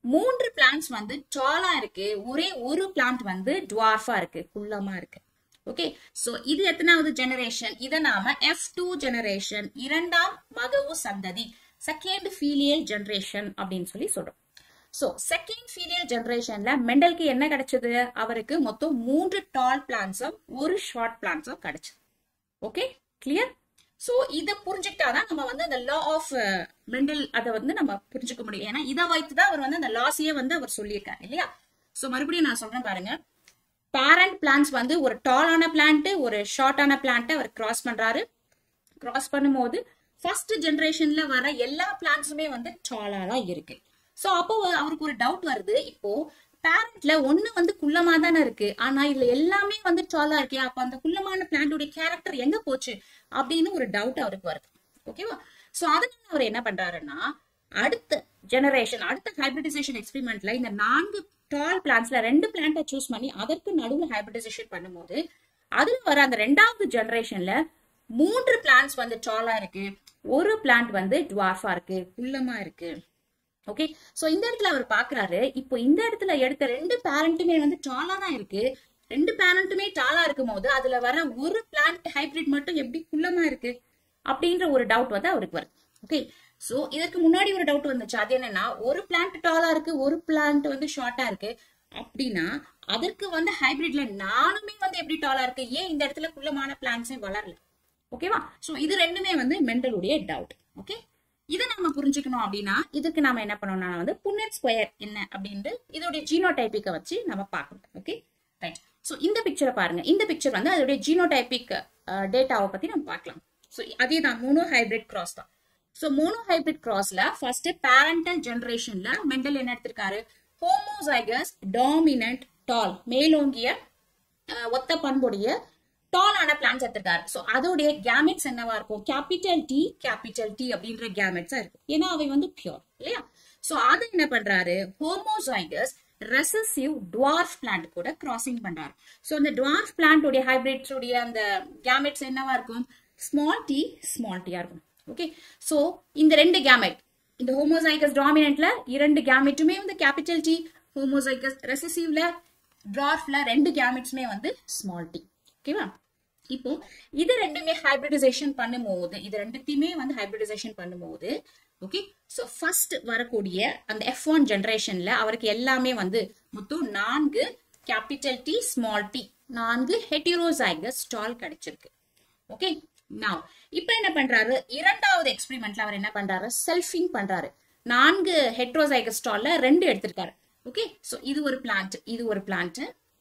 மூன்று பிளான்ஸ் வந்து டாலா இருக்கு ஒரே ஒரு பிளான்ட் வந்து டுவார்ஃபா இருக்கு குள்ளமா இருக்கு ஓகே சோ இது எத்தனாவது ஜெனரேஷன் இதை நாம எஃப் டூ ஜெனரேஷன் இரண்டாம் மகவு சந்ததி செகண்ட் ஃபீலியல் ஜெனரேஷன் அப்படின்னு சொல்லி சொல்றோம் சோ செகண்ட் ஃபீலியல் ஜெனரேஷன்ல மெண்டலுக்கு என்ன கிடைச்சது அவருக்கு மொத்தம் மூன்று டால் பிளான்ஸும் ஒரு ஷார்ட் பிளான்ஸும் கிடைச்சது ஓகே கிளியர் சோ இத புரிஞ்சுக்கிட்டாதான் நம்ம வந்து அந்த லா ஆஃப் மெண்டல் அதை வந்து நம்ம புரிஞ்சுக்க முடியும் ஏன்னா இதை வைத்து தான் அவர் வந்து அந்த லாஸையே வந்து அவர் சொல்லியிருக்காரு இல்லையா சோ மறுபடியும் நான் சொல்றேன் பாருங்க பேரண்ட் பிளான்ஸ் வந்து ஒரு டாலான பிளான்ட் ஒரு ஷார்ட்டான பிளான்ட் அவர் கிராஸ் பண்றாரு கிராஸ் பண்ணும்போது ஃபர்ஸ்ட் ஜெனரேஷன்ல வர எல்லா பிளான்ஸுமே வந்து டாலா தான் இருக்கு சோ அப்போ அவருக்கு ஒரு டவுட் வருது இப்போ பேரண்ட்ல ஒண்ணு வந்து குள்ளமா தானே இருக்கு ஆனா இதுல எல்லாமே வந்து டாலா இருக்கே அப்ப அந்த குள்ளமான பிளான்டோட கேரக்டர் எங்க போச்சு அப்படின்னு ஒரு டவுட் அவருக்கு வருது ஓகேவா சோ அதனால அவர் என்ன பண்றாருன்னா அடுத்த ஜெனரேஷன் அடுத்த ஹைபிரிடைசேஷன் எக்ஸ்பெரிமெண்ட்ல இந்த நான்கு டால் பிளான்ஸ்ல ரெண்டு பிளான்ட்டை சூஸ் பண்ணி அதற்கு நடுவில் ஹைபிரிடைசேஷன் பண்ணும்போது அதுல வர அந்த ரெண்டாவது ஜெனரேஷன்ல மூன்று பிளான்ஸ் வந்து டாலா இருக்கு ஒரு பிளான்ட் வந்து டுவார்ஃபா இருக்கு குள்ளமா இருக்கு ஓகே சோ இந்த இடத்துல அவர் பாக்குறாரு இப்போ இந்த இடத்துல எடுத்த ரெண்டு பேரண்ட்டுமே வந்து டாலா தான் இருக்கு ரெண்டு பேரண்ட்டுமே டாலா இருக்கும் போது அதுல வர ஒரு பிளான்ட் ஹைபிரிட் மட்டும் எப்படி குள்ளமா இருக்கு அப்படின்ற ஒரு டவுட் வந்து அவருக்கு வருது ஓகே சோ இதற்கு முன்னாடி ஒரு டவுட் வந்துச்சு அது என்னன்னா ஒரு பிளான்ட் டாலா இருக்கு ஒரு பிளான்ட் வந்து ஷார்ட்டா இருக்கு அப்படின்னா அதற்கு வந்து ஹைபிரிட்ல நானுமே வந்து எப்படி டாலா இருக்கு ஏன் இந்த இடத்துல குள்ளமான பிளான்ஸே வளரல ஓகேவா சோ இது ரெண்டுமே வந்து மெண்டலுடைய டவுட் ஓகே இதை நம்ம புரிஞ்சுக்கணும் அப்படின்னா இதுக்கு நாம என்ன பண்ணணும்னா வந்து புன்னெட் ஸ்கொயர் என்ன அப்படின்ட்டு இதோடைய ஜீனோடைபிக்கை வச்சு நம்ம பார்க்கணும் ஓகே ரைட் ஸோ இந்த பிக்சரை பாருங்க இந்த பிக்சர் வந்து அதோடைய ஜீனோடைபிக் டேட்டாவை பத்தி நம்ம பார்க்கலாம் ஸோ அதே தான் மோனோ ஹைபிரிட் கிராஸ் தான் ஸோ மோனோ ஹைபிரிட் கிராஸ்ல ஃபர்ஸ்ட் பேரண்டல் ஜெனரேஷன்ல மெண்டல் என்ன எடுத்திருக்காரு ஹோமோசைகஸ் டாமினன்ட் டால் மேலோங்கிய அஹ், ஒத்த பண்புடைய டாலான பிளான்ஸ் எடுத்திருக்காரு ஸோ அதோடைய கேமெட்ஸ் என்னவா இருக்கும் கேபிட்டல் டி கேபிட்டல் டி அப்படின்ற கேமெட்ஸா இருக்கும் ஏன்னா அவை வந்து பியூர் இல்லையா ஸோ அது என்ன பண்றாரு ஹோமோசைகஸ் ரெசசிவ் டுவார்ஃப் பிளான்ட் கூட கிராசிங் பண்றாரு ஸோ அந்த டுவார்ஃப் பிளான்ட் ஹைபிரிட்ஸ் உடைய அந்த கேமெட்ஸ் என்னவா இருக்கும் ஸ்மால் டி ஸ்மால் டியா இருக்கும் ஓகே ஸோ இந்த ரெண்டு கேமெட் இந்த ஹோமோசைகஸ் டாமினன்ட்ல இரண்டு கேமெட்டுமே வந்து கேபிட்டல் டி ஹோமோசைகஸ் ரெசசிவ்ல ட்ரார்ஃப்ல ரெண்டு கேமெட்ஸுமே வந்து ஸ்மால் டி ஓகேவா இப்போ இது ரெண்டுமே ஹைபிரிடைசேஷன் பண்ணும்போது இது ரெண்டுத்தையுமே வந்து ஹைபிரிடைசேஷன் பண்ணும்போது ஓகே ஸோ ஃபர்ஸ்ட் வரக்கூடிய அந்த எஃப் ஒன் ஜென்ரேஷன்ல அவருக்கு எல்லாமே வந்து மொத்தம் நான்கு கேபிட்டல் டி ஸ்மால் டி நான்கு ஹெட்டிரோசைகஸ் ஸ்டால் கிடைச்சிருக்கு ஓகே நாவ் இப்போ என்ன பண்றாரு இரண்டாவது எக்ஸ்பெரிமெண்ட்ல அவர் என்ன பண்றாரு செல்ஃபிங் பண்றாரு நான்கு ஹெட்ரோசைகஸ் ஸ்டால்ல ரெண்டு எடுத்திருக்காரு ஓகே சோ இது ஒரு பிளான்ட் இது ஒரு பிளான்ட்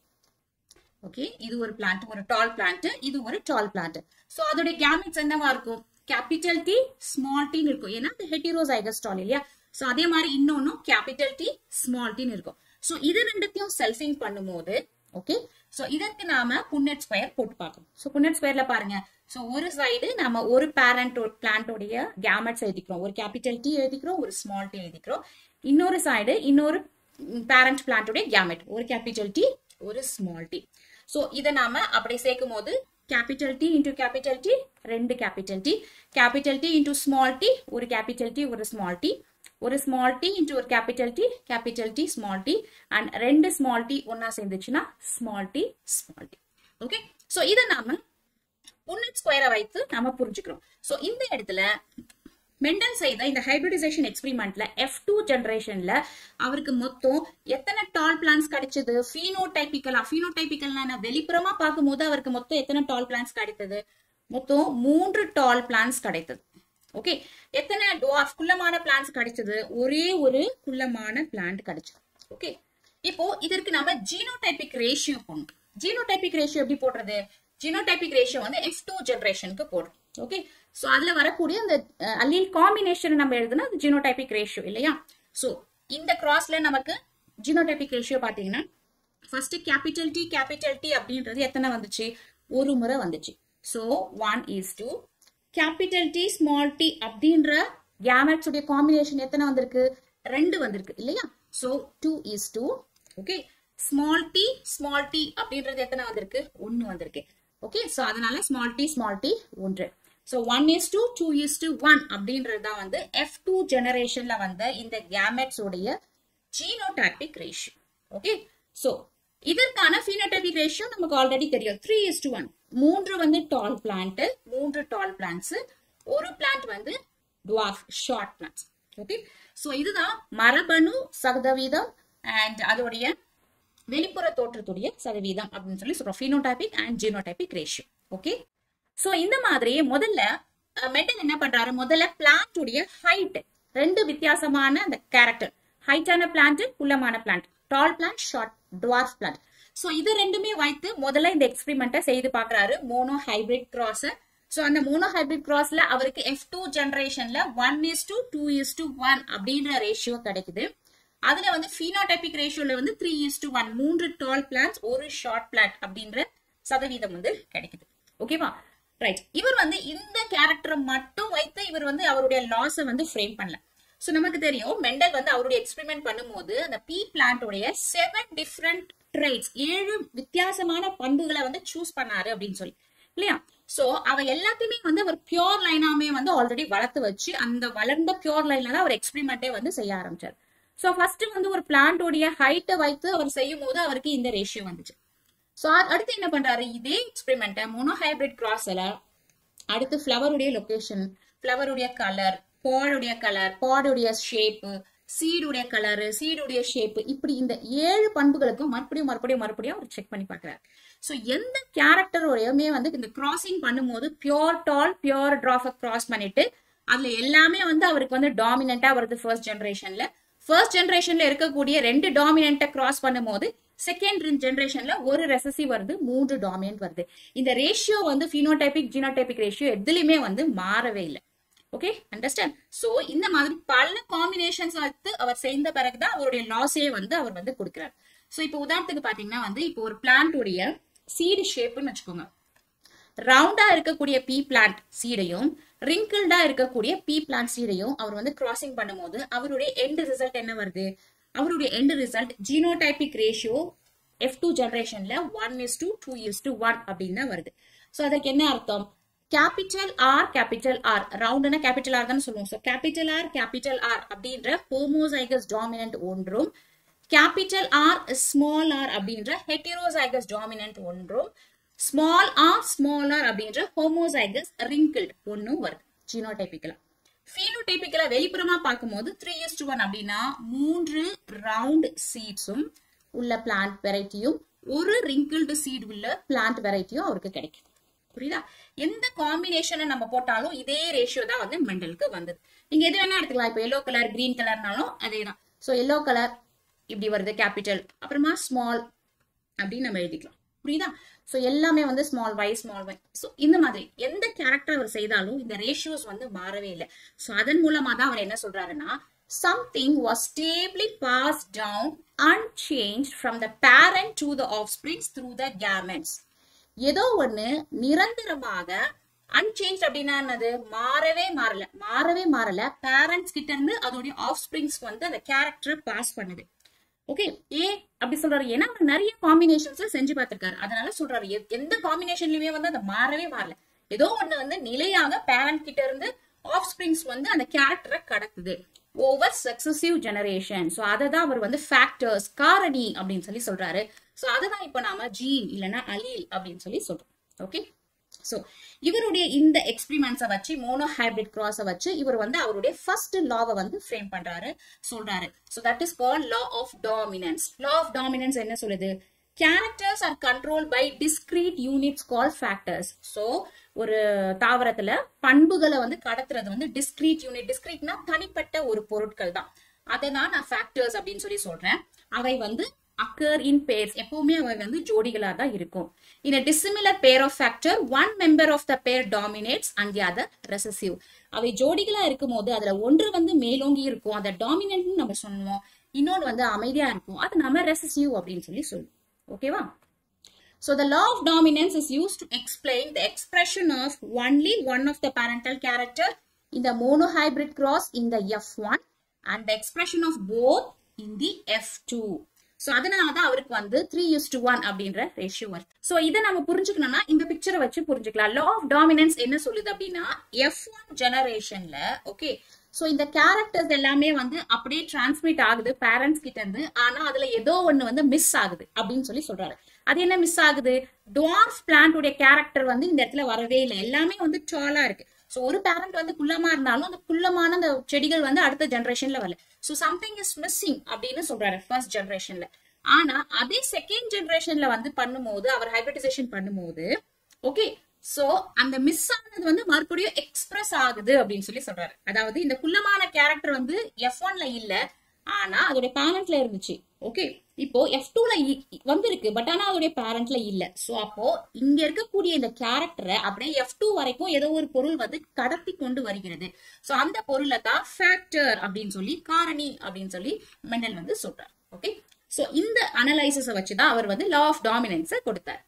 ஓகே இது ஒரு பிளான்ட் ஒரு டால் பிளான்ட் இது ஒரு டால் பிளான்ட் சோ அதோட கேமெட்ஸ் என்னவா இருக்கும் கேபிட்டல் டி ஸ்மால் டின்னு இருக்கும் ஏன்னா அது ஹெட்டிரோசைகஸ் டால் இல்லையா சோ அதே மாதிரி இன்னொன்னும் கேபிட்டல் டி ஸ்மால் டின்னு இருக்கும் சோ இது ரெண்டுத்தையும் செல்ஃபிங் பண்ணும்போது ஓகே சோ இதற்கு நாம புன்னெட் ஸ்கொயர் போட்டு பார்க்கணும் சோ புன்னெட் ஸ்கொயர்ல பாருங்க சோ ஒரு சைடு நம்ம ஒரு பேரண்ட் பிளான்டோடைய கேமெட்ஸ் எழுதிக்கிறோம் ஒரு கேபிட்டல் டி எழுதிக்கிறோம் ஒரு ஸ்மால் டி எழுதிக்கிறோம் இன்னொரு சைடு இன்னொரு பேரண்ட் பிளான்டோடைய கேமெட் ஒரு கேபிட்டல் டி ஒரு ஸ்மால் டி சோ இதை நாம அப்படி சேர்க்கும் போது capital T into capital T ரெண்டு capital D capital T into small T ஒரு கேபிட்டல் டி ஒரு ஸ்மால் டி ஒரு ஸ்மால் டி இன்டூ ஒரு capital D capital D small T and ரெண்டு ஸ்மால் டி ஒன்னா சேர்ந்துச்சுன்னா small D small T okay so இதை நாம புன்னட் ஸ்கொயரை வைத்து நாம புரிஞ்சுக்கிறோம் சோ இந்த இடத்துல மெண்டல் செய்த இந்த ஹைபிரிடைசேஷன் எக்ஸ்பெரிமெண்ட்ல எஃப் டூ ஜெனரேஷன்ல அவருக்கு மொத்தம் எத்தனை டால் பிளான்ஸ் கிடைச்சது ஃபீனோடைபிக்கலா ஃபீனோடைபிக்கல்னா வெளிப்புறமா பார்க்கும்போது அவருக்கு மொத்தம் எத்தனை டால் பிளான்ஸ் கிடைத்தது மொத்தம் மூன்று டால் பிளான்ஸ் கிடைத்தது ஓகே எத்தனை டுவார்ஃப் குள்ளமான பிளான்ஸ் கிடைச்சது ஒரே ஒரு குள்ளமான பிளான்ட் கிடைச்சது ஓகே இப்போ இதற்கு நம்ம ஜீனோடைபிக் ரேஷியோ போடணும் ஜீனோடைபிக் ரேஷியோ எப்படி போடுறது ஜீனோடைபிக் ரேஷியோ வந்து எஃப் டூ ஜெனரேஷனுக்கு போடுறோம் ஓகே சோ அதுல வரக்கூடிய அந்த அல்லீல் காம்பினேஷன் நம்ம எழுதுனா அது ஜீனோடைபிக் ரேஷியோ இல்லையா சோ இந்த கிராஸ்ல நமக்கு ஜீனோடைபிக் ரேஷியோ பாத்தீங்கன்னா first capital D capital T அப்படின்றது எத்தனை வந்துச்சு ஒரு முறை வந்துச்சு so one is to capital D small D அப்படின்ற கேமெட்ஸ் உடைய காம்பினேஷன் எத்தனை வந்திருக்கு ரெண்டு வந்திருக்கு இல்லையா so two is to okay small D small T அப்படின்றது எத்தனை வந்திருக்கு ஒன்னு வந்திருக்கு ஓகே சோ அதனால ஸ்மால் டி ஸ்மால் டி ஒன்று so one is to two is two one அப்படின்றது தான் வந்து எஃப் டூ ஜெனரேஷன்ல வந்த இந்த கேமெட்ஸ் உடைய ஜீனோடாக்டிக் ரேஷியோ ஓகே சோ இதற்கான phenotypic ரேஷியோ நமக்கு ஆல்ரெடி தெரியும் த்ரீ இஸ் டு ஒன் மூன்று வந்து டால் பிளான்ட் மூன்று டால் பிளான்ட்ஸ் ஒரு பிளான்ட் வந்து dwarf short plants okay so இதுதான் மரபணு சதவீதம் அண்ட் அதோடைய வெளிப்புற தோற்றத்துடைய சதவீதம் அப்படின்னு சொல்லி சொல்றோம் phenotypic and genotypic ratio okay so இந்த மாதிரி முதல்ல மெண்டல் என்ன பண்றாரு முதல்ல பிளான்ட் உடைய ஹைட் ரெண்டு வித்தியாசமான அந்த கேரக்டர் ஹைட்டான பிளான்ட் குள்ளமான plant tall plant short dwarf plant so இது ரெண்டுமே வைத்து முதல்ல இந்த எக்ஸ்பெரிமெண்ட்டை செய்து பாக்குறாரு மோனோ ஹைபிரிட் கிராஸ் சோ அந்த மோனோ ஹைபிரிட் கிராஸ்ல அவருக்கு எஃப் டூ ஜெனரேஷன்ல one is to two is two to அப்படின்ற ரேஷியோ கிடைக்குது அதுல வந்து ஃபீனோடைபிக் ரேஷியோல வந்து த்ரீ இஸ் டு ஒன் மூன்று டால் பிளான்ஸ் ஒரு ஷார்ட் பிளான்ட் அப்படின்ற சதவீதம் வந்து கிடைக்குது ஓகேவா ரைட் இவர் வந்து இந்த கேரக்டரை மட்டும் வைத்து இவர் வந்து அவருடைய லாஸை வந்து ஃப்ரேம் பண்ணல சோ நமக்கு தெரியும் மெண்டல் வந்து அவருடைய எக்ஸ்பெரிமெண்ட் பண்ணும்போது அந்த பீ பிளான்டோடைய செவன் டிஃப்ரெண்ட் ட்ரைட்ஸ் ஏழு வித்தியாசமான பண்புகளை வந்து சூஸ் பண்ணாரு அப்படின்னு சொல்லி இல்லையா சோ அவ எல்லாத்தையுமே வந்து அவர் பியோர் லைனாமே வந்து ஆல்ரெடி வளர்த்து வச்சு அந்த வளர்ந்த பியோர் லைன்ல தான் அவர் எக்ஸ்பெரிமெண்ட்டே வந்து செய்ய ஆரம்பிச்சார் சோ ஃபர்ஸ்ட் வந்து ஒரு பிளான்டோடைய ஹைட்டை வைத்து அவர் செய்யும் போது அவருக்கு இந்த ரேஷியோ வந்துச்சு சோ அடுத்து என்ன பண்றாரு இதே எக்ஸ்பெரிமெண்ட்டை மோனோஹைபிரிட் கிராஸ்ல அடுத்து ஃப்ளவருடைய லொகேஷன் ஃப்ளவருடைய கலர் பாடுடைய கலர் பாடுடைய ஷேப்பு சீடுடைய கலர் சீடுடைய ஷேப் இப்படி இந்த ஏழு பண்புகளுக்கும் மறுபடியும் மறுபடியும் மறுபடியும் அவர் செக் பண்ணி பார்க்கறாரு சோ எந்த கேரக்டரோடையுமே வந்து இந்த கிராசிங் பண்ணும்போது pure tall pure dwarf cross பண்ணிட்டு அதுல எல்லாமே வந்து அவருக்கு வந்து டாமினண்டா வருது ஃபர்ஸ்ட் ஜெனரேஷன்ல ஃபர்ஸ்ட் ஜெனரேஷன்ல இருக்கக்கூடிய ரெண்டு டாமினண்ட்டை கிராஸ் பண்ணும்போது செகண்ட் ஜெனரேஷன்ல ஒரு ரெசசிவ் வருது மூன்று டாமினன்ட் வருது இந்த ரேஷியோ வந்து பினோடைபிக் ஜீனோடைபிக் ரேஷியோ எதுலயுமே வந்து மாறவே இல்லை ஓகே அண்டர்ஸ்டாண்ட் சோ இந்த மாதிரி பல காம்பினேஷன்ஸ் வைத்து அவர் செய்த பிறகுதான் அவருடைய லாஸே வந்து அவர் வந்து கொடுக்கிறார் சோ இப்போ உதாரணத்துக்கு பாத்தீங்கன்னா வந்து இப்போ ஒரு பிளான்டோடைய சீடு ஷேப்னு வச்சுக்கோங்க ரவுண்டா இருக்கக்கூடிய பீ பிளான்ட் சீடையும் ரிங்கிள்டா இருக்கக்கூடிய பீ பிளான்ட் சீடையும் அவர் வந்து கிராசிங் பண்ணும்போது அவருடைய எண்ட் ரிசல்ட் என்ன வருது அவருடைய end result genotypic ratio F two ஜெனரேஷன்ல one is to two is two to அப்படின்னு தான் வருது ஸோ அதுக்கு என்ன அர்த்தம் கேபிட்டல் ஆர் கேபிட்டல் ஆர் ரவுண்டுனா கேபிட்டல் ஆர் தான் சொல்லுவோம் so capital R capital R அப்படின்ற ஹோமோசைகஸ் டாமினன்ட் ஒன்றும் கேபிட்டல் ஆர் ஸ்மால் ஆர் அப்படின்ற ஹெட்டிரோசைகஸ் டாமினன்ட் ஒன்றும் ஸ்மால் ஆர் ஸ்மால் ஆர் அப்படின்ற ஹோமோசைகஸ் ரிங்கிள்ட் ஒன்றும் வருது ஜீனோடைபிக்கலா ஃபீனோடைபிக்கலா வெளிப்புறமா பார்க்கும்போது த்ரீ இஸ் ஒன் அப்படின்னா மூன்று ரவுண்ட் சீட்ஸும் உள்ள பிளான்ட் வெரைட்டியும் ஒரு ரிங்கிள்டு சீட் உள்ள பிளான்ட் வெரைட்டியும் அவருக்கு கிடைக்குது புரியுதா எந்த காம்பினேஷனை நம்ம போட்டாலும் இதே ரேஷியோ தான் வந்து மெண்டலுக்கு வந்தது நீங்க எது வேணா எடுத்துக்கலாம் இப்போ எல்லோ கலர் கிரீன் கலர்னாலும் அதே தான் ஸோ எல்லோ கலர் இப்படி வருது கேபிட்டல் அப்புறமா ஸ்மால் அப்படின்னு நம்ம எழுதிக்கலாம் புரியுதா ஸோ எல்லாமே வந்து small Y small Y so இந்த மாதிரி எந்த கேரக்டர் அவர் செய்தாலும் இந்த ரேஷியோஸ் வந்து மாறவே இல்லை ஸோ அதன் மூலமா தான் அவர் என்ன சொல்றாருன்னா something was stably pass down unchanged from the parent to the offsprings through the gametes ஏதோ ஒண்ணு நிரந்தரமாக அன்சேஞ்ச் அப்படின்னா என்னது மாறவே மாறல மாறவே மாறல பேரண்ட்ஸ் கிட்ட இருந்து அதோடைய ஆஃப் ஸ்பிரிங்ஸ்க்கு வந்து அந்த கேரக்டர் பாஸ் பண்ணுது ஓகே ஏ அப்படி சொல்றாரு ஏன்னா அவர் நிறைய காம்பினேஷன்ஸ்ல செஞ்சு பார்த்திருக்காரு அதனால சொல்றாரு எ- எந்த காம்பினேஷன்லயுமே வந்து அது மாறவே மாறல ஏதோ ஒண்ணு வந்து நிலையாக பேரண்ட் கிட்ட இருந்து ஆஃப் ஸ்பிரிங்ஸ் வந்து அந்த கேரக்டரை கடத்துது ஓவர் சக்சசிவ் ஜெனரேஷன் ஸோ அதை தான் அவர் வந்து ஃபேக்டர்ஸ் காரணி அப்படின்னு சொல்லி சொல்றாரு ஸோ அதை தான் இப்போ நாம ஜீன் இல்லைன்னா அலீல் அப்படின்னு சொல்லி சொல்றோம் ஓகே சோ இவருடைய இந்த எக்ஸ்பிரிமெண்ட்ஸை வச்சு மோனோ ஹைபிரிட் கிராஸை வச்சு இவர் வந்து அவருடைய ஃபர்ஸ்ட் லாவை வந்து ஃப்ரேம் பண்றாரு சொல்றாரு so that is call law of dominance law of dominance என்ன சொல்லுது characters are control by discrete units call factors so ஒரு தாவரத்துல பண்புகளை வந்து கடத்துறது வந்து டிஸ்கிரீட் யூனிட் டிஸ்கிரீட்னா தனிப்பட்ட ஒரு பொருட்கள் தான் அதை தான் நான் ஃபேக்டர்ஸ் அப்படின்னு சொல்லி சொல்றேன் அவை வந்து அக்கர் இன் பேர்ஸ் எப்பவுமே அவை வந்து ஜோடிகளா தான் இருக்கும் இன் a dissimilar pair of factor one member of the pair dominates and the other recessive அவை ஜோடிகளா இருக்கும் போது அதுல ஒன்று வந்து மேலோங்கி இருக்கும் அதை டாமினன்ட்னு நம்ம சொல்லுவோம் இன்னொன்று வந்து அமைதியா இருக்கும் அது நம்ம ரெசசிவ் அப்படின்னு சொல்லி சொல்லுவோம் ஓகேவா So the law of dominance is used to explain the expression of only one of the parental character in the monohybrid cross in the F1 and the expression of both in the F2. So அதனால தான் அவருக்கு வந்து three use to one அப்படின்ற ratio வருது so இதை நம்ம புரிஞ்சுக்கணும்னா இந்த பிக்சரை வச்சு புரிஞ்சுக்கலாம் லா ஆஃப் டாமினன்ஸ் என்ன சொல்லுது அப்படின்னா எஃப் ஒன் ஜெனரேஷன்ல ஓகே சோ இந்த கேரக்டர்ஸ் எல்லாமே வந்து அப்படியே டிரான்ஸ்மிட் ஆகுது பேரண்ட்ஸ் கிட்ட இருந்து ஆனா அதுல ஏதோ ஒண்ணு வந்து மிஸ் ஆகுது அப்படின்னு சொல்லி சொல்றாரு அது என்ன மிஸ் ஆகுது டுவார்ஃப் பிளான்ட் உடைய கேரக்டர் வந்து இந்த இடத்துல வரவே இல்லை எல்லாமே வந்து டாலா இருக்கு சோ ஒரு பேரண்ட் வந்து குள்ளமா இருந்தாலும் அந்த குள்ளமான அந்த செடிகள் வந்து அடுத்த ஜெனரேஷன்ல வரல சோ சம்திங் இஸ் மிஸ்ஸிங் அப்படின்னு சொல்றாரு ஃபர்ஸ்ட் ஜெனரேஷன்ல ஆனா அதே செகண்ட் ஜெனரேஷன்ல வந்து பண்ணும்போது அவர் ஹைபிரிடைசேஷன் பண்ணும்போது ஓகே சோ அந்த மிஸ் ஆனது வந்து மறுபடியும் எக்ஸ்பிரஸ் ஆகுது அப்படின்னு சொல்லி சொல்றாரு அதாவது இந்த குள்ளமான கேரக்டர் வந்து எஃப் ஒன்ல இல்ல ஆனா அதோட பேரண்ட்ல இருந்துச்சு ஓகே இப்போ எஃப் டூல வந்திருக்கு பட் ஆனா அதோடைய பேரண்ட்ல இல்ல சோ அப்போ இங்க இருக்கக்கூடிய இந்த கேரக்டரை அப்படியே எஃப் டூ வரைக்கும் ஏதோ ஒரு பொருள் வந்து கடத்தி கொண்டு வருகிறது சோ அந்த பொருளை தான் ஃபேக்டர் அப்படின்னு சொல்லி காரணி அப்படின்னு சொல்லி மெண்டல் வந்து சொல்றார் ஓகே சோ இந்த அனலைசிஸ வச்சுதான் அவர் வந்து லா ஆஃப் டாமினன்ஸை கொடுத்தார்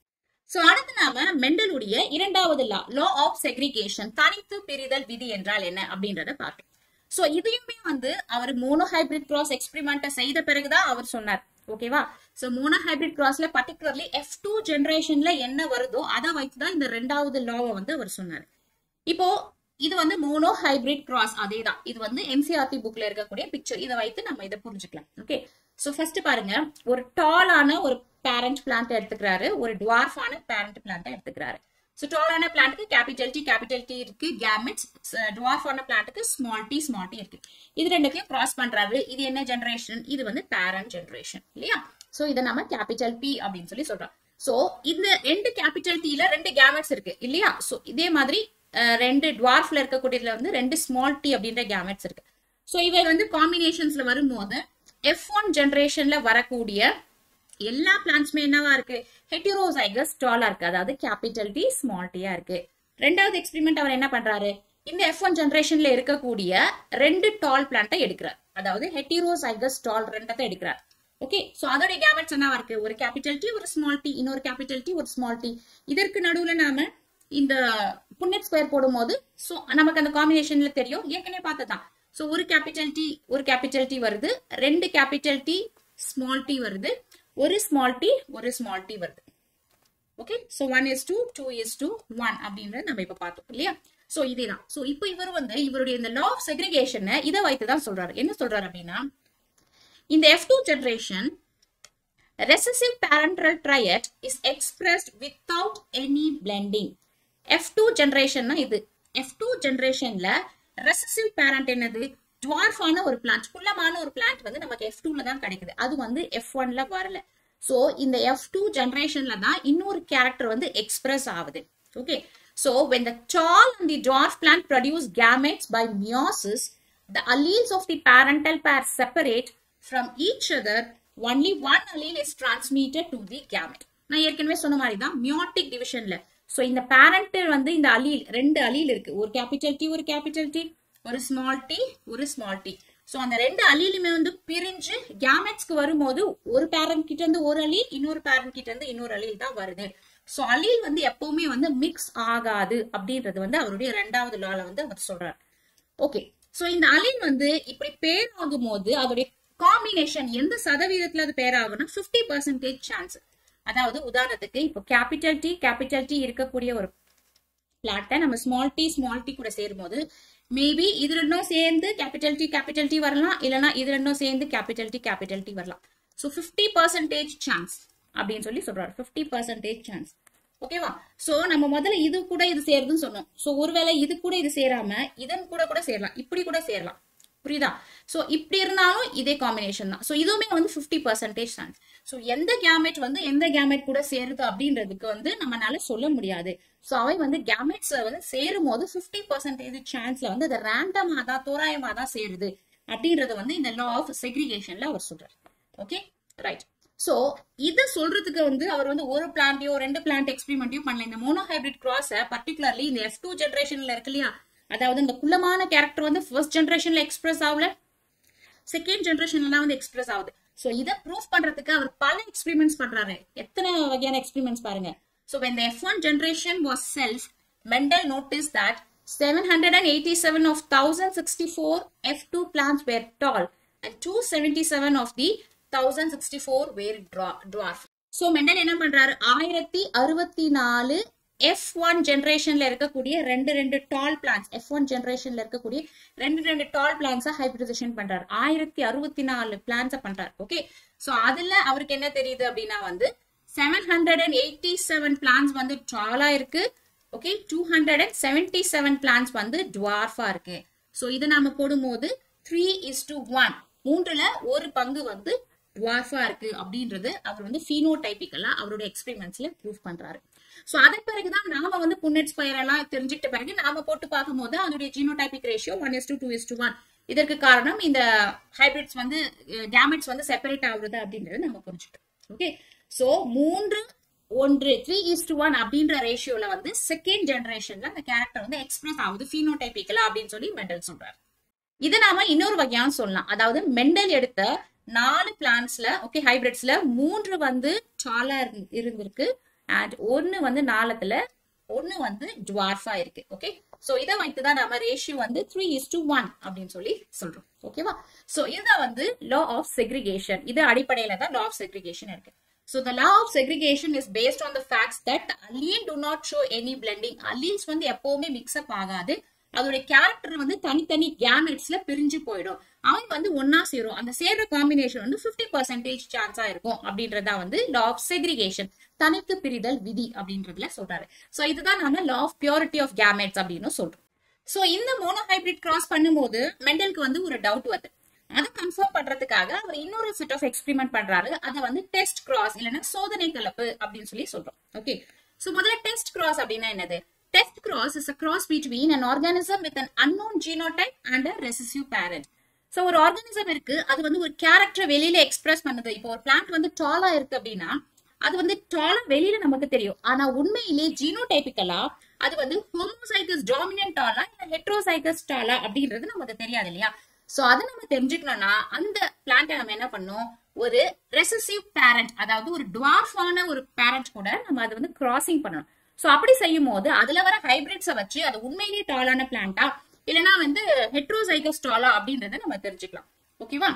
சோ அடுத்து நாம மெண்டலுடைய இரண்டாவது லா லா ஆஃப் செக்ரிகேஷன் தனித்து பிரிதல் விதி என்றால் என்ன அப்படின்றத பார்க்கலாம் சோ இதையுமே வந்து அவர் மோனோ ஹைபிரிட் கிராஸ் எக்ஸ்பெரிமெண்ட்டை செய்த பிறகுதான் அவர் சொன்னார் ஓகேவா சோ மோனோ ஹைபிரிட் கிராஸ்ல பர்டிகுலர்லி எஃப் டூ ஜெனரேஷன்ல என்ன வருதோ அதை வைத்துதான் இந்த ரெண்டாவது லாவை வந்து அவர் சொன்னார் இப்போ இது வந்து மோனோ ஹைபிரிட் கிராஸ் அதே தான் இது வந்து என்சிஆர்டி புக்ல இருக்கக்கூடிய பிக்சர் இதை வைத்து நம்ம இதை புரிஞ்சுக்கலாம் ஓகே சோ ஃபர்ஸ்ட் பாருங்க ஒரு டாலான ஒரு பேரண்ட் பிளான்ட் எடுத்துக்கிறாரு ஒரு டுவார்ஃபான பேரண்ட் பிளான்ட் எடுத்துக்கிறாரு ஸோ டாலான பிளான்ட்டுக்கு கேபிட்டல் டி கேபிட்டல் டி இருக்கு கேமெட்ஸ் டுவார்ஃபான பிளான்ட்டுக்கு ஸ்மால் டி ஸ்மால் டி இருக்கு இது ரெண்டுத்தையும் கிராஸ் பண்றாரு இது என்ன ஜெனரேஷன் இது வந்து பேரண்ட் ஜெனரேஷன் இல்லையா சோ இதை நம்ம கேபிட்டல் பி அப்படின்னு சொல்லி சொல்றோம் சோ இந்த ரெண்டு கேபிட்டல் டீல ரெண்டு கேமெட்ஸ் இருக்கு இல்லையா சோ இதே மாதிரி ரெண்டு டுவார்ஃப்ல இருக்கக்கூடியதுல வந்து ரெண்டு ஸ்மால் டி அப்படின்ற கேமெட்ஸ் இருக்கு சோ இவை வந்து காம்பினேஷன்ஸ்ல வரும்போது எஃப் ஒன் ஜெனரேஷன்ல வரக்கூடிய எல்லா பிளான்ட்ஸுமே என்னவா இருக்கு ஹெட்டிரோசைகஸ் டாலா இருக்கு அதாவது கேபிட்டல் டி ஸ்மால் டியா இருக்கு ரெண்டாவது எக்ஸ்பெரிமெண்ட் அவர் என்ன பண்றாரு இந்த எஃப் ஒன் ஜெனரேஷன்ல இருக்கக்கூடிய ரெண்டு டால் பிளான்ட்டை எடுக்கிறார் அதாவது ஹெட்டிரோசைகஸ் டால் ரெண்டத்தை எடுக்கிறார் ஓகே சோ அதோட கேமெட்ஸ் என்னவா இருக்கு ஒரு கேபிட்டல் டி ஒரு ஸ்மால் டி இன்னொரு கேபிட்டல் டி ஒரு ஸ்மால் டி இதற்கு நடுவுல நாம இந்த புன்னெட் ஸ்கொயர் போடும்போது சோ நமக்கு அந்த காம்பினேஷன்ல தெரியும் ஏற்கனவே பார்த்ததான் சோ ஒரு கேபிட்டல் டி ஒரு கேபிட்டல் டி வருது ரெண்டு கேபிட்டல் டி ஸ்மால் டி வருது ஒரு ஸ்மால் டி ஒரு ஸ்மால் டி வருது okay so one is to two is two to அப்படின்றத நம்ம இப்ப பார்த்தோம் இல்லையா சோ இதேதான் சோ இப்போ இவர் வந்து இவருடைய இந்த லா ஆஃப் செக்ரிகேஷனை இதை வைத்து தான் சொல்றாரு என்ன சொல்றாரு அப்படின்னா இந்த F two generation recessive parental triad is expressed without any blending F2 ஜெனரேஷன்னா இது F2 ஜெனரேஷன்ல ரெசசிவ் பேரண்ட் என்னது டுவார்ஃபான ஒரு பிளான்ட் குள்ளமான ஒரு பிளான்ட் வந்து நமக்கு எஃப் டூல தான் கிடைக்குது அது வந்து எஃப் ஒன்ல வரல சோ இந்த எஃப் டூ ஜெனரேஷன்ல தான் இன்னொரு கேரக்டர் வந்து எக்ஸ்பிரஸ் ஆகுது okay So when the tall and the dwarf plant produce gametes by meiosis, the alleles of the parental pair separate from each other. Only one allele is transmitted to the gamete. நான் ஏற்கனவே சொன்ன மாதிரி தான் meiotic டிவிஷன்ல so இந்த parent வந்து இந்த allele ரெண்டு அலீல் இருக்கு ஒரு கேபிட்டல் டி ஒரு கேபிட்டல் டி ஒரு ஸ்மால் டி ஒரு ஸ்மால் டி சோ அந்த ரெண்டு அலீலுமே வந்து பிரிஞ்சு கேமெட்ஸ்க்கு வரும்போது ஒரு பேரண்ட் கிட்ட இருந்து ஒரு அலீல் இன்னொரு பேரண்ட் கிட்ட இருந்து இன்னொரு அலீல் தான் வருது சோ அலீல் வந்து எப்பவுமே வந்து மிக்ஸ் ஆகாது அப்படின்றது வந்து அவருடைய ரெண்டாவது லால வந்து அவர் சொல்றாரு ஓகே சோ இந்த அலீல் வந்து இப்படி பேர் ஆகும் போது அதோடைய காம்பினேஷன் எந்த சதவீதத்துல அது பேர் ஆகும்னா பிப்டி பர்சன்டேஜ் சான்ஸ் அதாவது உதாரணத்துக்கு இப்போ கேபிட்டல் டி கேபிட்டல் டி இருக்கக்கூடிய ஒரு பிளாட்டை நம்ம ஸ்மால் டி ஸ்மால் டி கூட சேரும்போது மேபி இது ரெண்டும் சேர்ந்து கேபிட்டல் டி கேபிட்டல் டி வரலாம் இல்லைன்னா இது ரெண்டும் சேர்ந்து கேபிட்டல் டி கேபிட்டல் டி வரலாம் ஸோ ஃபிஃப்டி பர்சன்டேஜ் சான்ஸ் அப்படின்னு சொல்லி சொல்றாரு ஃபிஃப்டி பர்சன்டேஜ் சான்ஸ் ஓகேவா சோ நம்ம முதல்ல இது கூட இது சேருதுன்னு சொன்னோம் சோ ஒருவேளை இது கூட இது சேராம இதன் கூட கூட சேரலாம் இப்படி கூட சேரலாம் புரியுதா சோ இப்படி இருந்தாலும் இதே காம்பினேஷன் தான் சோ இதுவுமே வந்து ஃபிஃப்டி பர்சன்டேஜ் சான்ஸ் சோ எந்த கேமெட் வந்து எந்த கேமெட் கூட சேருது அப்படின்றதுக்கு வந்து நம்மளால சொல்ல முடியாது சோ அவை வந்து கேமெட்ஸ் வந்து சேரும் போது ஃபிஃப்டி பர்சன்டேஜ் சான்ஸ்ல வந்து அது ரேண்டமா தான் தோராயமா தான் சேருது அப்படின்றது வந்து இந்த லா ஆஃப் செக்ரிகேஷன்ல அவர் சொல்றாரு ஓகே ரைட் சோ இத சொல்றதுக்கு வந்து அவர் வந்து ஒரு பிளான்ட்டையோ ரெண்டு பிளான்ட் எக்ஸ்பெரிமெண்ட்டையும் பண்ணல இந்த மோனோ ஹைபிரிட் கிராஸ பர்டிகுலர்லி இந்த எஃப் டூ ஜென்ரேஷன்ல இருக்கு இல்லையா அதாவது இந்த குள்ளமான கேரக்டர் வந்து ஃபர்ஸ்ட் ஜென்ரேஷன்ல எக்ஸ்பிரஸ் ஆகல செகண்ட் ஜென்ரேஷன்ல தான் வந்து எக்ஸ்பிரஸ் ஆகுது சோ இத ப்ரூஃப் பண்றதுக்கு அவர் பல எக்ஸ்பெரிமெண்ட்ஸ் பண்றாரு எத்தனை வகையான எக்ஸ்பெரிமெண்ட்ஸ் பாருங்க so when the F1 generation was self Mendel noticed that 787 of 1064 F2 plants were tall and 277 of the 1064 were dwarf. So Mendel என்ன பண்றாரு ஆயிரத்தி அறுபத்தி நாலு எஃப் ஒன் ஜென்ரேஷன்ல இருக்கக்கூடிய ரெண்டு ரெண்டு டால் பிளான்ஸ் எஃப் ஒன் ஜென்ரேஷன்ல இருக்கக்கூடிய ரெண்டு ரெண்டு டால் பிளான்ஸா ஹைபிரிடைசேஷன் பண்றாரு ஆயிரத்தி அறுபத்தி நாலு பிளான்ஸை பண்றாரு ஓகே சோ அதுல அவருக்கு என்ன தெரியுது அப்படின்னா வந்து seven hundred and eighty seven plants வந்து டாலா இருக்கு okay two hundred and seventy seven plants வந்து டுவார்ஃபா இருக்கு சோ இதை நாம போடும்போது த்ரீ இஸ் டு ஒன் மூன்றுல ஒரு பங்கு வந்து டுவார்ஃபா இருக்கு அப்படின்றது அவர் வந்து ஃபீனோடைபிக்கலா அவருடைய எக்ஸ்பெரிமெண்ட்ஸ்ல ப்ரூவ் பண்றாரு சோ அதன் பிறகுதான் நாம வந்து புன்னெட் ஸ்கொயர் எல்லாம் தெரிஞ்சுக்கிட்ட பிறகு நாம போட்டு பார்க்கும்போது அதோடைய genotypic ratio one is to two is two one இதற்கு காரணம் இந்த ஹைபிரிட்ஸ் வந்து கேமெட்ஸ் வந்து செப்பரேட் ஆகுறது அப்படின்றது நம்ம புரிஞ்சுட்டோம் ஓகே சோ மூன்று ஒன்று த்ரீ இஸ் டு ஒன் அப்படின்ற ரேஷியோல வந்து செகண்ட் ஜெனரேஷன்ல அந்த கேரக்டர் வந்து எக்ஸ்பிரஸ் ஆகுது ஃபீனோடைபிக்கலா அப்படின்னு சொல்லி மெண்டல் சொல்றாரு இது நாம இன்னொரு வகையான சொல்லலாம் அதாவது மெண்டல் எடுத்த நாலு பிளான்ஸ்ல ஓகே ஹைபிரிட்ஸ்ல மூன்று வந்து டாலா இருந்திருக்கு அண்ட் ஒன்னு வந்து நாலத்துல ஒன்னு வந்து டுவார்ஃபா இருக்கு ஓகே சோ இதை வைத்து தான் நம்ம ரேஷியோ வந்து த்ரீ இஸ் டு ஒன் அப்படின்னு சொல்லி சொல்றோம் ஓகேவா சோ இதுதான் வந்து லா ஆஃப் செக்ரிகேஷன் இது அடிப்படையில தான் லா ஆஃப் செக்ரிகேஷன் இருக்கு So the law of segregation is based on the facts that allele do not show any blending. Alleles வந்து எப்பவுமே மிக்ஸ் அப் ஆகாது அதோட கேரக்டர் வந்து தனித்தனி கேமெட்ஸ்ல பிரிஞ்சு போயிடும் அவன் வந்து ஒன்னா சேரும் அந்த சேர்ற காம்பினேஷன் வந்து பிப்டி பர்சன்டேஜ் சான்ஸா இருக்கும் அப்படின்றதா வந்து லா ஆஃப் செக்ரிகேஷன் தனித்து பிரிதல் விதி அப்படின்றதுல சொல்றாரு சோ இதுதான் நம்ம law of purity of gametes அப்படின்னு சொல்றோம் சோ இந்த மோனோ ஹைபிரிட் கிராஸ் பண்ணும்போது மெண்டலுக்கு வந்து ஒரு டவுட் வருது அதை கன்ஃபார்ம் பண்றதுக்காக அவர் இன்னொரு செட் ஆஃப் எக்ஸ்பெரிமெண்ட் பண்றாரு அதை வந்து டெஸ்ட் கிராஸ் இல்லைன்னா சோதனை கலப்பு அப்படின்னு சொல்லி சொல்றோம் ஓகே சோ முதல்ல டெஸ்ட் கிராஸ் அப்படின்னா என்னது test cross is a cross between an organism with an unknown genotype and a recessive parent so ஒரு ஆர்கானிசம் இருக்கு அது வந்து ஒரு கேரக்டர் வெளியில எக்ஸ்பிரஸ் பண்ணுது இப்போ ஒரு பிளான்ட் வந்து டாலா இருக்கு அப்படின்னா அது வந்து டாலா வெளியில நமக்கு தெரியும் ஆனா உண்மையிலேயே ஜீனோடைபிக்கலா அது வந்து ஹோமோசைகஸ் டாமினன்ட் டாலா இல்ல ஹெட்ரோசைகஸ் டாலா அப்படின்றது நமக்கு தெரியாது இல்லையா சோ அதை நம்ம தெரிஞ்சுக்கணும்னா அந்த பிளான்ட்டை நம்ம என்ன பண்ணோம் ஒரு ரெசசிவ் பேரண்ட் அதாவது ஒரு டுவார்ஃபான ஒரு பேரண்ட் கூட நம்ம அதை வந்து கிராசிங் பண்ணணும் சோ அப்படி செய்யும் போது அதுல வர ஹைபிரிட்ஸை வச்சு அது உண்மையிலேயே டாலான பிளான்ட்டா இல்லைன்னா வந்து ஹெட்ரோசைகஸ் டாலா அப்படின்றத நம்ம தெரிஞ்சுக்கலாம் ஓகேவா